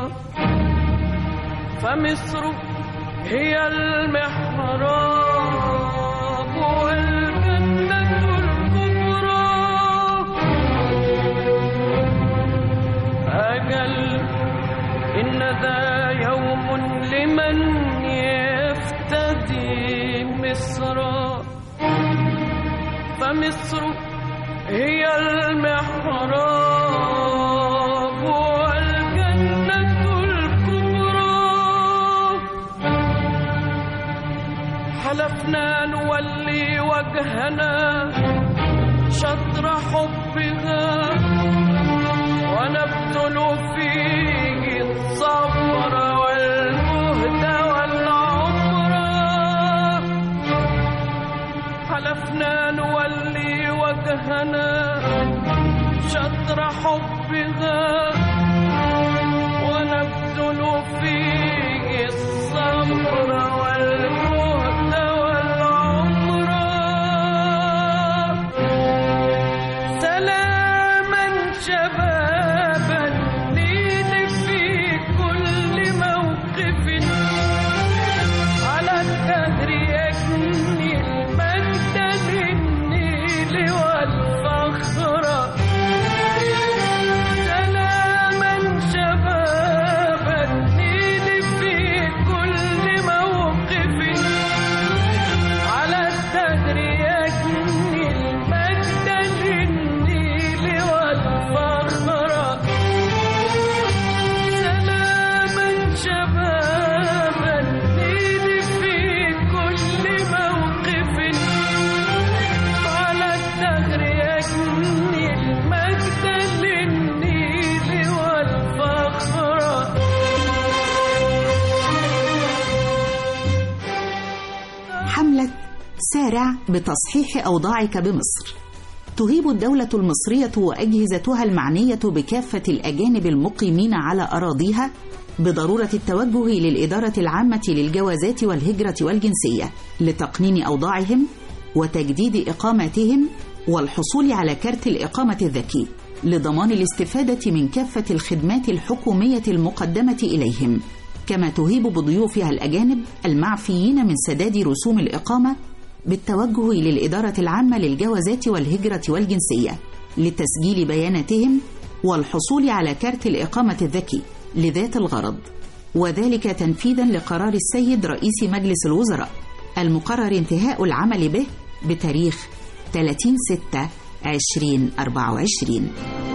Speaker 5: فمصر هي المحراب والجنة الكبرى أجل إن ذا يوم لمن يفتدي مصر فمصر هي المحراب والجنة الكبرى حلفنا نولي وجهنا شطر حبها ونبذل فيه الصبر والجهد والعمر حلفنا نولي وجهنا شطر حبها ونبذل فيه الصبر والجهد والعمر سلاما شبابا لدين
Speaker 8: سارع بتصحيح أوضاعك بمصر تهيب الدولة المصرية وأجهزتها المعنية بكافة الأجانب المقيمين على أراضيها بضرورة التوجه للإدارة العامة للجوازات والهجرة والجنسية لتقنين أوضاعهم وتجديد إقاماتهم والحصول على كارت الإقامة الذكي لضمان الاستفادة من كافة الخدمات الحكومية المقدمة إليهم كما تهيب بضيوفها الأجانب المعفيين من سداد رسوم الإقامة بالتوجه للإدارة العامة للجوازات والهجرة والجنسية لتسجيل بياناتهم والحصول على كارت الإقامة الذكي لذات الغرض وذلك تنفيذا لقرار السيد رئيس مجلس الوزراء المقرر انتهاء العمل به بتاريخ 30 6 2024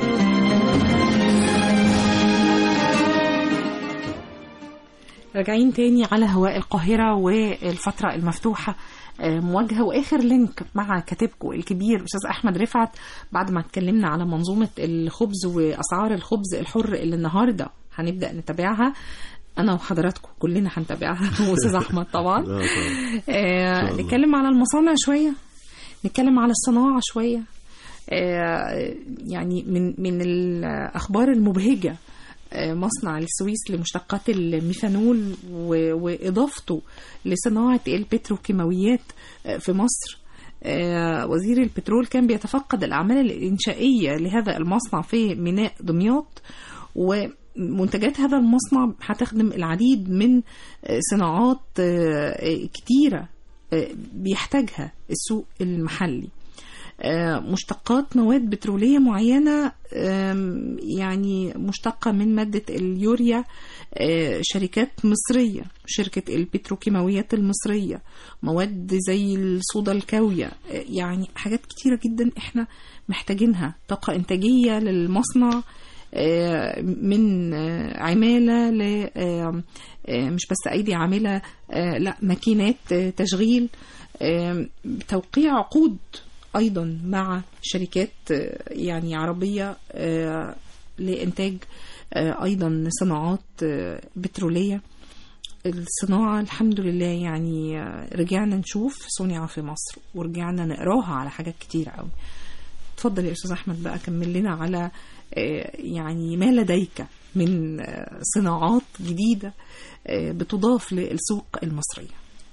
Speaker 2: راجعين تاني على هواء القاهرة والفترة المفتوحة آه، مواجهة وآخر لينك مع كاتبكم الكبير أستاذ أحمد رفعت بعد ما اتكلمنا على منظومة الخبز وأسعار الخبز الحر اللي النهاردة هنبدأ نتابعها أنا وحضراتكم كلنا هنتابعها وأستاذ أحمد طبعا
Speaker 4: لا طبعا.
Speaker 2: آه،
Speaker 4: شاء الله.
Speaker 2: نتكلم على المصانع شوية نتكلم على الصناعة شوية آه، يعني من من الأخبار المبهجة آه، مصنع السويس لمشتقات الميثانول و- وإضافته لصناعة البتروكيماويات آه، في مصر آه، وزير البترول كان بيتفقد الأعمال الإنشائية لهذا المصنع في ميناء دمياط ومنتجات هذا المصنع هتخدم العديد من آه، صناعات آه، كتيرة آه، بيحتاجها السوق المحلي آه، مشتقات مواد بترولية معينة آم، يعني مشتقة من مادة اليوريا آه، شركات مصرية شركة البتروكيماويات المصرية مواد زي الصودا الكاوية آه، يعني حاجات كتيرة جدا احنا محتاجينها طاقة إنتاجية للمصنع آه، من آه، عمالة ل آه، آه، مش بس أيدي عاملة آه، لا ماكينات آه، تشغيل آه، توقيع عقود ايضا مع شركات آه، يعني عربيه آه، لانتاج آه، ايضا صناعات آه، بتروليه الصناعه الحمد لله يعني آه، رجعنا نشوف صنع في مصر ورجعنا نقراها على حاجات كتيره قوي اتفضل يا استاذ احمد بقى كمل لنا على آه، يعني ما لديك من آه، صناعات جديده آه، بتضاف للسوق المصريه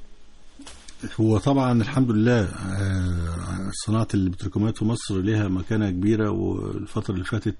Speaker 4: هو طبعا الحمد لله آه، صناعة البتروكيماويات في مصر لها مكانة كبيرة والفترة اللي فاتت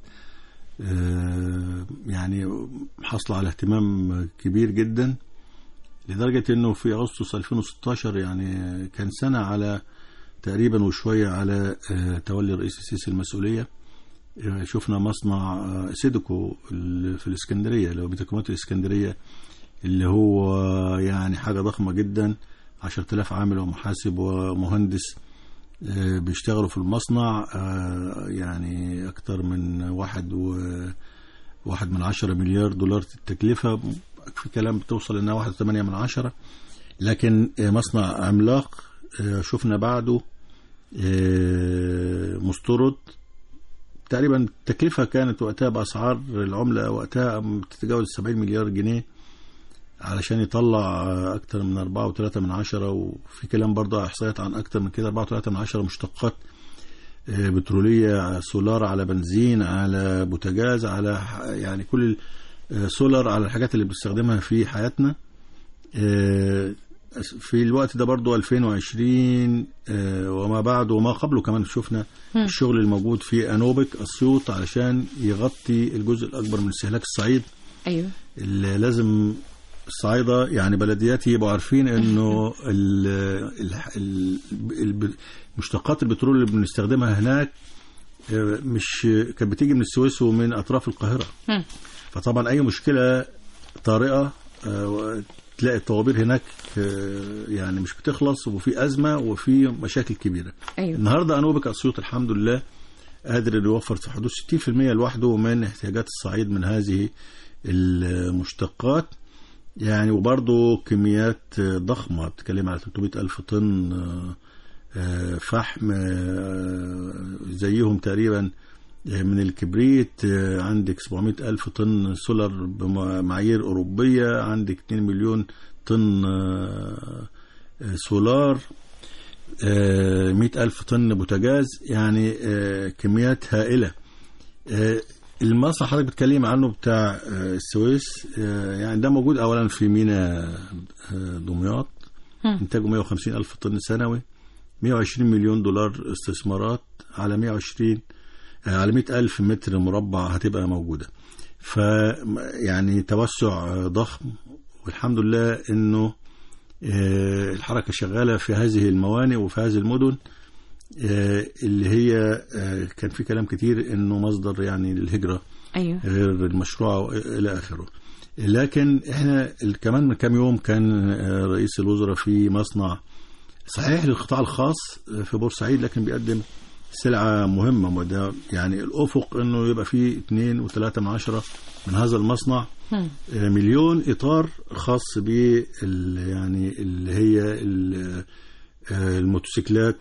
Speaker 4: آه، يعني حصل على اهتمام كبير جدا لدرجة انه في اغسطس 2016 يعني كان سنة على تقريبا وشوية على آه، تولي الرئيس السيسي المسؤولية آه، شفنا مصنع آه، سيدكو ال- في الاسكندرية اللي هو بتروكيماويات الاسكندرية اللي هو يعني حاجة ضخمة جدا 10000 عامل ومحاسب ومهندس آه، بيشتغلوا في المصنع آه، يعني أكتر من واحد و واحد من عشرة مليار دولار التكلفة في كلام بتوصل إنها واحد وثمانية من عشرة لكن آه، مصنع عملاق آه، شفنا بعده آه، مستورد تقريبا التكلفة كانت وقتها بأسعار العملة وقتها بتتجاوز 70 مليار جنيه علشان يطلع أكتر من أربعة وثلاثة من عشرة وفي كلام برضه إحصائيات عن أكتر من كده أربعة وثلاثة من عشرة مشتقات آه، بترولية سولار على بنزين على بوتاجاز على ح- يعني كل ال- آه، سولار على الحاجات اللي بنستخدمها في حياتنا آه، في الوقت ده برضه 2020 آه، وما بعد وما قبله كمان شفنا الشغل الموجود في أنوبك أسيوط علشان يغطي الجزء الأكبر من استهلاك الصعيد
Speaker 2: ايوه
Speaker 4: اللي لازم الصعايدة يعني بلدياتي يبقوا عارفين انه ال ال ال ال مشتقات البترول اللي بنستخدمها هناك آه، مش كانت بتيجي من السويس ومن اطراف القاهرة
Speaker 2: مم.
Speaker 4: فطبعا اي مشكلة طارئة آه، تلاقي الطوابير هناك آه، يعني مش بتخلص وفي ازمة وفي مشاكل كبيرة
Speaker 2: ايوه
Speaker 4: النهارده انوبك اسيوط الحمد لله قادر انه يوفر في حدود 60% لوحده من احتياجات الصعيد من هذه المشتقات يعني وبرضه كميات ضخمة بتتكلم على 300 ألف طن آه، آه، فحم آه، زيهم تقريبا آه، من الكبريت آه، عندك 700 ألف طن سولار بمعايير أوروبية عندك 2 مليون طن آه، آه، سولار مئة ألف طن بوتاجاز يعني آه، كميات هائلة آه، المصنع حضرتك بتكلم عنه بتاع آه، السويس آه، يعني ده موجود أولا في ميناء آه، دمياط
Speaker 2: مم.
Speaker 4: إنتاجه 150 ألف طن سنوي 120 مليون دولار استثمارات على 120 آه، على 100 ألف متر مربع هتبقى موجودة ف يعني توسع آه، ضخم والحمد لله إنه آه، الحركة شغالة في هذه الموانئ وفي هذه المدن آه، اللي هي آه، كان في كلام كتير انه مصدر يعني للهجرة
Speaker 2: ايوه
Speaker 4: غير المشروع الى اخره لكن احنا ال- كمان من كام يوم كان آه، رئيس الوزراء في مصنع صحيح للقطاع الخاص آه، في بورسعيد لكن بيقدم سلعة مهمة وده يعني الأفق إنه يبقى فيه اتنين وتلاتة من عشرة من هذا المصنع
Speaker 2: مم.
Speaker 4: آه، مليون إطار خاص بال يعني اللي هي ال- آه، الموتوسيكلات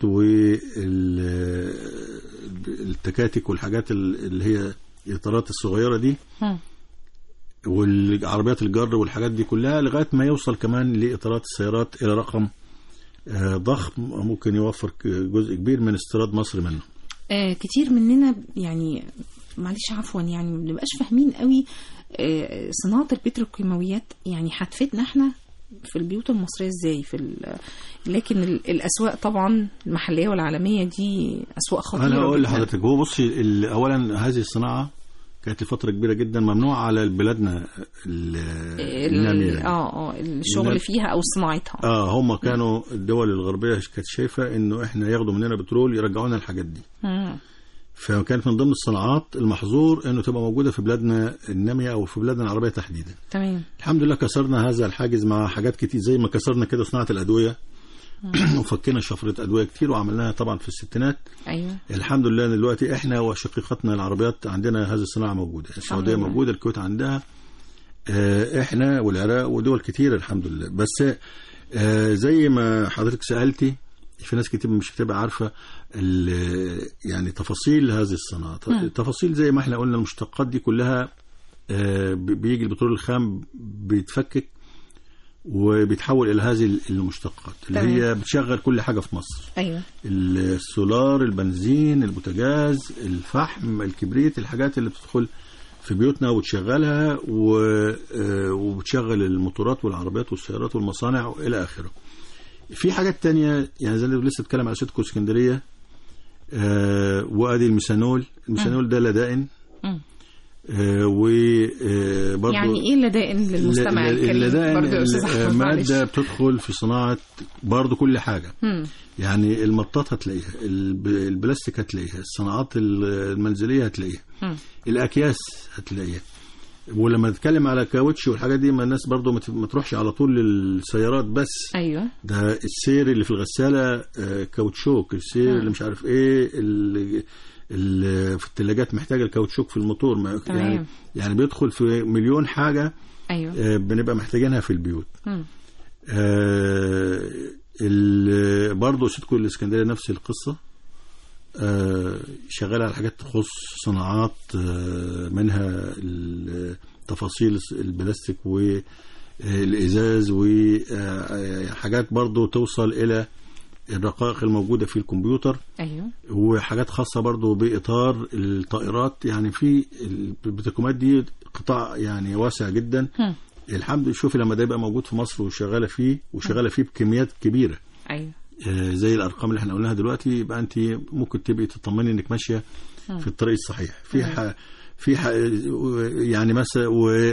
Speaker 4: والتكاتك والحاجات ال- اللي هي الإطارات الصغيرة دي
Speaker 2: مم.
Speaker 4: والعربيات الجر والحاجات دي كلها لغايه ما يوصل كمان لاطارات السيارات الى رقم آه، ضخم ممكن يوفر ك- جزء كبير من استيراد مصر منه.
Speaker 2: آه كتير مننا يعني معلش عفوا يعني ما بنبقاش فاهمين قوي آه صناعة البتروكيماويات يعني هتفيدنا احنا في البيوت المصرية ازاي في ال- لكن ال- الأسواق طبعا المحلية والعالمية دي أسواق خطيرة
Speaker 4: انا اقول
Speaker 2: جداً.
Speaker 4: لحضرتك هو بصي ال- اولا هذه الصناعه كانت لفتره كبيره جدا ممنوع على بلادنا ال- الناميه
Speaker 2: ال-
Speaker 4: يعني.
Speaker 2: اه اه الشغل
Speaker 4: النام-
Speaker 2: فيها أو صناعتها
Speaker 4: اه هم كانوا الدول الغربيه كانت شايفه انه احنا ياخدوا مننا بترول يرجعوا لنا الحاجات دي.
Speaker 2: مم.
Speaker 4: فكانت من ضمن الصناعات المحظور انه تبقى موجوده في بلادنا الناميه او في بلادنا العربيه تحديدا.
Speaker 2: تمام
Speaker 4: الحمد لله كسرنا هذا الحاجز مع حاجات كتير زي ما كسرنا كده صناعه الادويه وفكينا شفره ادويه كتير وعملناها طبعا في الستينات
Speaker 2: أيوه
Speaker 4: الحمد لله دلوقتي احنا وشقيقتنا العربيات عندنا هذه الصناعه موجوده السعوديه
Speaker 2: لله.
Speaker 4: موجوده الكويت عندها آه، احنا والعراق ودول كتير الحمد لله بس آه، زي ما حضرتك سالتي في ناس كتير مش بتبقى عارفه ال- يعني تفاصيل هذه الصناعه
Speaker 2: مم.
Speaker 4: تفاصيل زي ما احنا قلنا المشتقات دي كلها آه، بي- بيجي البترول الخام بيتفكك وبيتحول الى هذه المشتقات اللي
Speaker 2: تمام.
Speaker 4: هي بتشغل كل حاجه في مصر
Speaker 2: أيوه
Speaker 4: السولار البنزين البوتاجاز الفحم الكبريت الحاجات اللي بتدخل في بيوتنا وتشغلها و... آه، وبتشغل الموتورات والعربيات والسيارات والمصانع والى اخره في حاجات تانية يعني زي اللي لسه اتكلم على سيتكو اسكندريه آه وادي الميثانول الميثانول ده لدائن
Speaker 2: مم.
Speaker 4: آه وبرضه
Speaker 2: يعني ايه اللدائن للمستمع الكريم
Speaker 4: اللدائن
Speaker 2: برضه يا أستاذ
Speaker 4: آه،
Speaker 2: أحمد معلش
Speaker 4: ماده بتدخل في صناعه برضه كل حاجه
Speaker 2: مم.
Speaker 4: يعني المطاط هتلاقيها الب- البلاستيك هتلاقيها الصناعات ال- المنزليه هتلاقيها
Speaker 2: مم.
Speaker 4: الاكياس هتلاقيها ولما تتكلم على كاوتش والحاجات دي ما الناس برضو ما ت- ما تروحش على طول للسيارات بس
Speaker 2: أيوه
Speaker 4: ده السير اللي في الغساله آه، كاوتشوك السير
Speaker 2: مم.
Speaker 4: اللي مش عارف ايه اللي اللي في الثلاجات محتاجه الكاوتشوك في الموتور ما-
Speaker 2: تمام.
Speaker 4: يعني يعني بيدخل في مليون حاجه
Speaker 2: أيوه
Speaker 4: آه، بنبقى محتاجينها في البيوت
Speaker 2: مم.
Speaker 4: آه ال- برضه سيدكو الاسكندريه نفس القصه آه شغال على حاجات تخص صناعات آه منها ال- تفاصيل البلاستيك والازاز وحاجات برضه توصل الى الرقائق الموجوده في الكمبيوتر
Speaker 2: أيوه
Speaker 4: وحاجات خاصة برضو بإطار الطائرات يعني في البتكومات دي قطاع يعني واسع جدا
Speaker 2: هم.
Speaker 4: الحمد لله شوفي لما ده يبقى موجود في مصر وشغالة فيه وشغالة فيه بكميات كبيرة
Speaker 2: أيوه
Speaker 4: آه، زي الأرقام اللي احنا قلناها دلوقتي يبقى أنت ممكن تبقي تطمني إنك ماشية في الطريق الصحيح في ح... في ح... يعني مثلا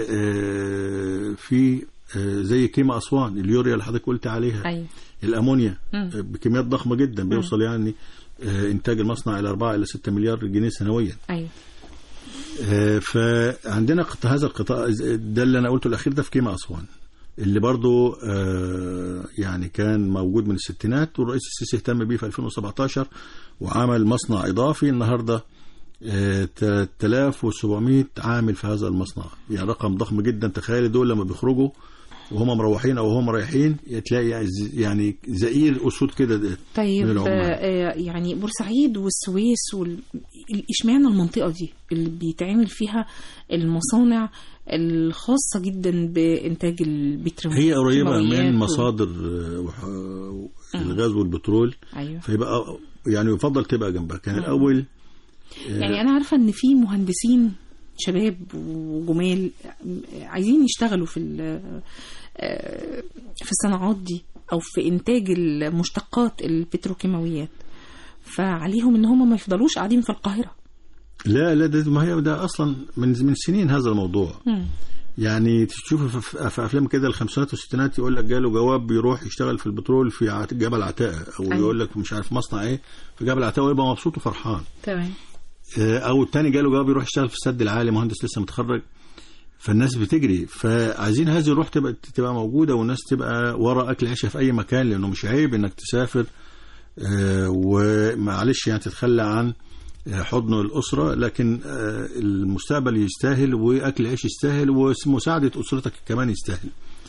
Speaker 4: وفي زي كيما أسوان اليوريا اللي حضرتك قلت عليها
Speaker 2: أيوه
Speaker 4: الامونيا
Speaker 2: مم.
Speaker 4: بكميات ضخمه جدا بيوصل يعني آه، انتاج المصنع الى 4 الى 6 مليار جنيه سنويا
Speaker 2: أيوه
Speaker 4: آه، فعندنا قط- هذا القطاع ده اللي انا قلته الاخير ده في كيما اسوان اللي برضو آه، يعني كان موجود من الستينات والرئيس السيسي اهتم بيه في 2017 وعمل مصنع اضافي النهارده آه، 3700 عامل في هذا المصنع يعني رقم ضخم جدا تخيل دول لما بيخرجوا وهم مروحين او هم رايحين تلاقي يعني ز- يعني زئير اسود كده ده- من
Speaker 2: طيب
Speaker 4: العمال.
Speaker 2: آه، يعني بورسعيد والسويس وال... اشمعنى المنطقة دي اللي بيتعمل فيها المصانع الخاصة جدا بإنتاج البترول
Speaker 4: هي قريبه
Speaker 2: كيماويات
Speaker 4: من
Speaker 2: و-
Speaker 4: مصادر آه، وح- الغاز والبترول
Speaker 2: أيوه
Speaker 4: فيبقى يعني يفضل تبقى جنبها كان الاول
Speaker 2: يعني أنا عارفة إن في مهندسين شباب وجمال عايزين يشتغلوا في ال- آه، في الصناعات دي أو في إنتاج المشتقات البتروكيماويات فعليهم إن هم ما يفضلوش قاعدين في القاهرة
Speaker 4: لا لا ده ما هي ده اصلا من من سنين هذا الموضوع
Speaker 2: مم.
Speaker 4: يعني تشوف في في افلام كده الخمسينات والستينات يقول لك جاله جواب بيروح يشتغل في البترول في عت- جبل عتاقه او
Speaker 2: أيوة.
Speaker 4: يقول لك مش عارف مصنع ايه في جبل عتاقه ويبقى مبسوط وفرحان
Speaker 2: تمام
Speaker 4: آه، او التاني جاله جواب يروح يشتغل في السد العالي مهندس لسه متخرج فالناس بتجري فعايزين هذه الروح تبقى تبقى موجوده والناس تبقى ورا اكل عيشها في اي مكان لانه مش عيب انك تسافر آه، ومعلش يعني تتخلى عن آه، حضن الاسره لكن آه، المستقبل يستاهل واكل العيش يستاهل ومساعده اسرتك كمان يستاهل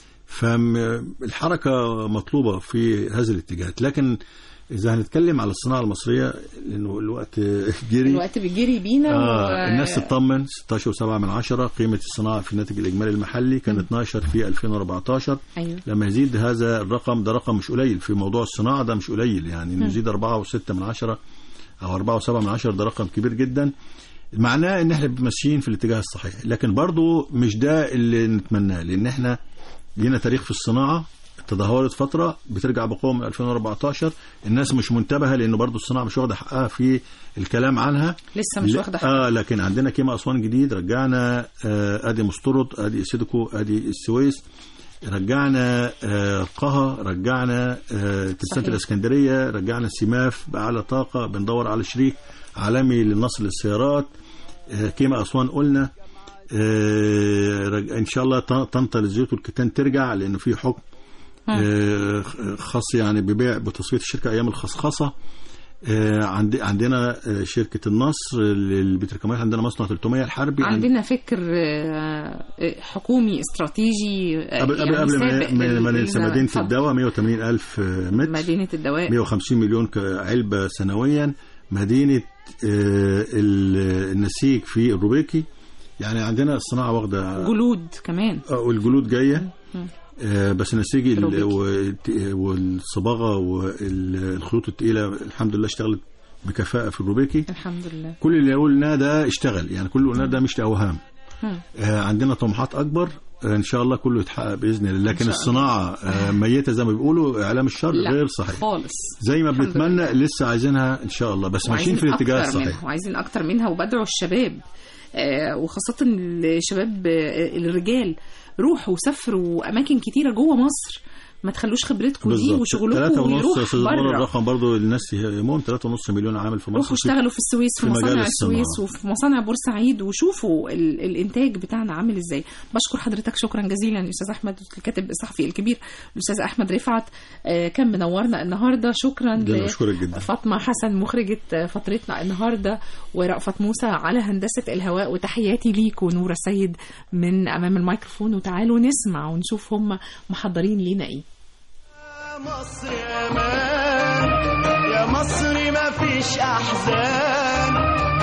Speaker 4: فالحركه مطلوبه في هذه الاتجاهات لكن اذا هنتكلم على الصناعه المصريه لانه الوقت جري
Speaker 2: الوقت بيجري بينا
Speaker 4: آه
Speaker 2: و...
Speaker 4: الناس تطمن 16.7 من عشرة قيمة الصناعة في الناتج الإجمالي المحلي كان 12 في 2014
Speaker 2: أيوه
Speaker 4: لما يزيد هذا الرقم ده رقم مش قليل في موضوع الصناعة ده مش قليل يعني إنه يزيد 4.6 من عشرة أو 4.7 من عشرة ده رقم كبير جدا معناه إن إحنا ماشيين في الاتجاه الصحيح لكن برضو مش ده اللي نتمناه لأن إحنا لينا تاريخ في الصناعة تدهورت فترة بترجع بقوة من 2014 الناس مش منتبهة لأنه برضو الصناعة مش واخدة حقها في الكلام عنها
Speaker 2: لسه مش
Speaker 4: لا-
Speaker 2: واخدة حقها.
Speaker 4: اه لكن عندنا كيما اسوان جديد رجعنا آه ادي مسترد ادي سيدكو ادي السويس رجعنا آه القها رجعنا آه ترسانة
Speaker 2: صحيح.
Speaker 4: الاسكندريه رجعنا السماف باعلى طاقه بندور على شريك عالمي للنصر للسيارات آه كيما اسوان قلنا آه رج... ان شاء الله طن- طنطا للزيوت والكتان ترجع لانه في حكم آه خاص يعني ببيع بتصفيه الشركه ايام الخصخصه آه، عندي عندنا آه، شركة النصر للبتروكيماويات عندنا مصنع 300 الحربي عند-
Speaker 2: عندنا فكر آه، آه، حكومي استراتيجي آه،
Speaker 4: قبل قبل
Speaker 2: يعني
Speaker 4: قبل ما-
Speaker 2: سابق
Speaker 4: ما
Speaker 2: لل-
Speaker 4: ما ننسى
Speaker 2: للزمن.
Speaker 4: مدينة
Speaker 2: اتفضل.
Speaker 4: الدواء 180 ألف آه، متر
Speaker 2: مدينة الدواء
Speaker 4: 150 مليون ك- علبة سنويا مدينة آه، ال- النسيج في الروبيكي يعني عندنا الصناعة واخدة
Speaker 2: جلود كمان
Speaker 4: آه، والجلود جاية
Speaker 2: مم.
Speaker 4: آه، بس النسيج ال-
Speaker 2: روبيكي.
Speaker 4: والت- والصباغة والخيوط التقيلة الحمد لله اشتغلت بكفاءة في الروبيكي
Speaker 2: الحمد لله
Speaker 4: كل اللي قلناه ده اشتغل يعني كل اللي قلناه ده مش اوهام
Speaker 2: مم.
Speaker 4: آه عندنا طموحات اكبر آه ان شاء الله كله يتحقق باذن الله لكن
Speaker 2: شاء
Speaker 4: الصناعه آه ميته زي ما بيقولوا اعلام الشر
Speaker 2: لا
Speaker 4: غير صحيح
Speaker 2: خالص
Speaker 4: زي ما
Speaker 2: الحمد
Speaker 4: بنتمنى لسه عايزينها ان شاء الله بس ماشيين في
Speaker 2: وعايزين
Speaker 4: الاتجاه
Speaker 2: أكتر
Speaker 4: الصحيح
Speaker 2: منها وعايزين اكتر منها وبدعو الشباب آه، وخاصة الشباب آه، الرجال روحوا وسافروا أماكن كتيرة جوه مصر ما تخلوش خبرتكم دي
Speaker 4: بالظبط
Speaker 2: وشغلكم
Speaker 4: 3 ونص يا
Speaker 2: ويروح
Speaker 4: استاذ مرة
Speaker 2: بره
Speaker 4: الرقم برضو الناس يهمهم 3 ونص مليون عامل في مصر
Speaker 2: روحوا اشتغلوا في السويس في,
Speaker 4: في مجال
Speaker 2: مصانع
Speaker 4: الصناعة.
Speaker 2: السويس وفي مصانع بورسعيد وشوفوا ال الانتاج بتاعنا عامل ازاي بشكر حضرتك شكرا جزيلا الاستاذ احمد الكاتب الصحفي الكبير الاستاذ احمد رفعت آه، كان منورنا النهارده شكرا
Speaker 4: ده أنا
Speaker 2: ل-
Speaker 4: بشكرك جدا
Speaker 2: فاطمه حسن مخرجه فترتنا النهارده ورأفت موسى على هندسه الهواء وتحياتي ليك ونورة سيد من امام الميكروفون وتعالوا نسمع ونشوف هم محضرين لينا ايه
Speaker 3: يا مصر امان يا مصر ما فيش احزان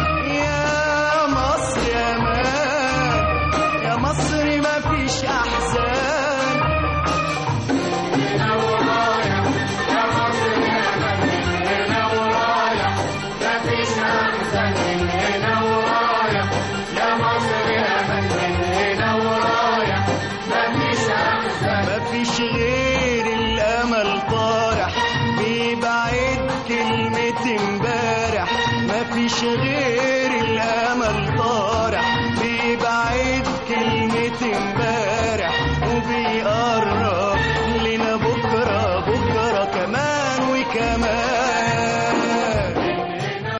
Speaker 3: يا مصر امان يا مصر ما فيش احزان ما فيش غير الامل طارح بيبعد كلمة امبارح ما فيش غير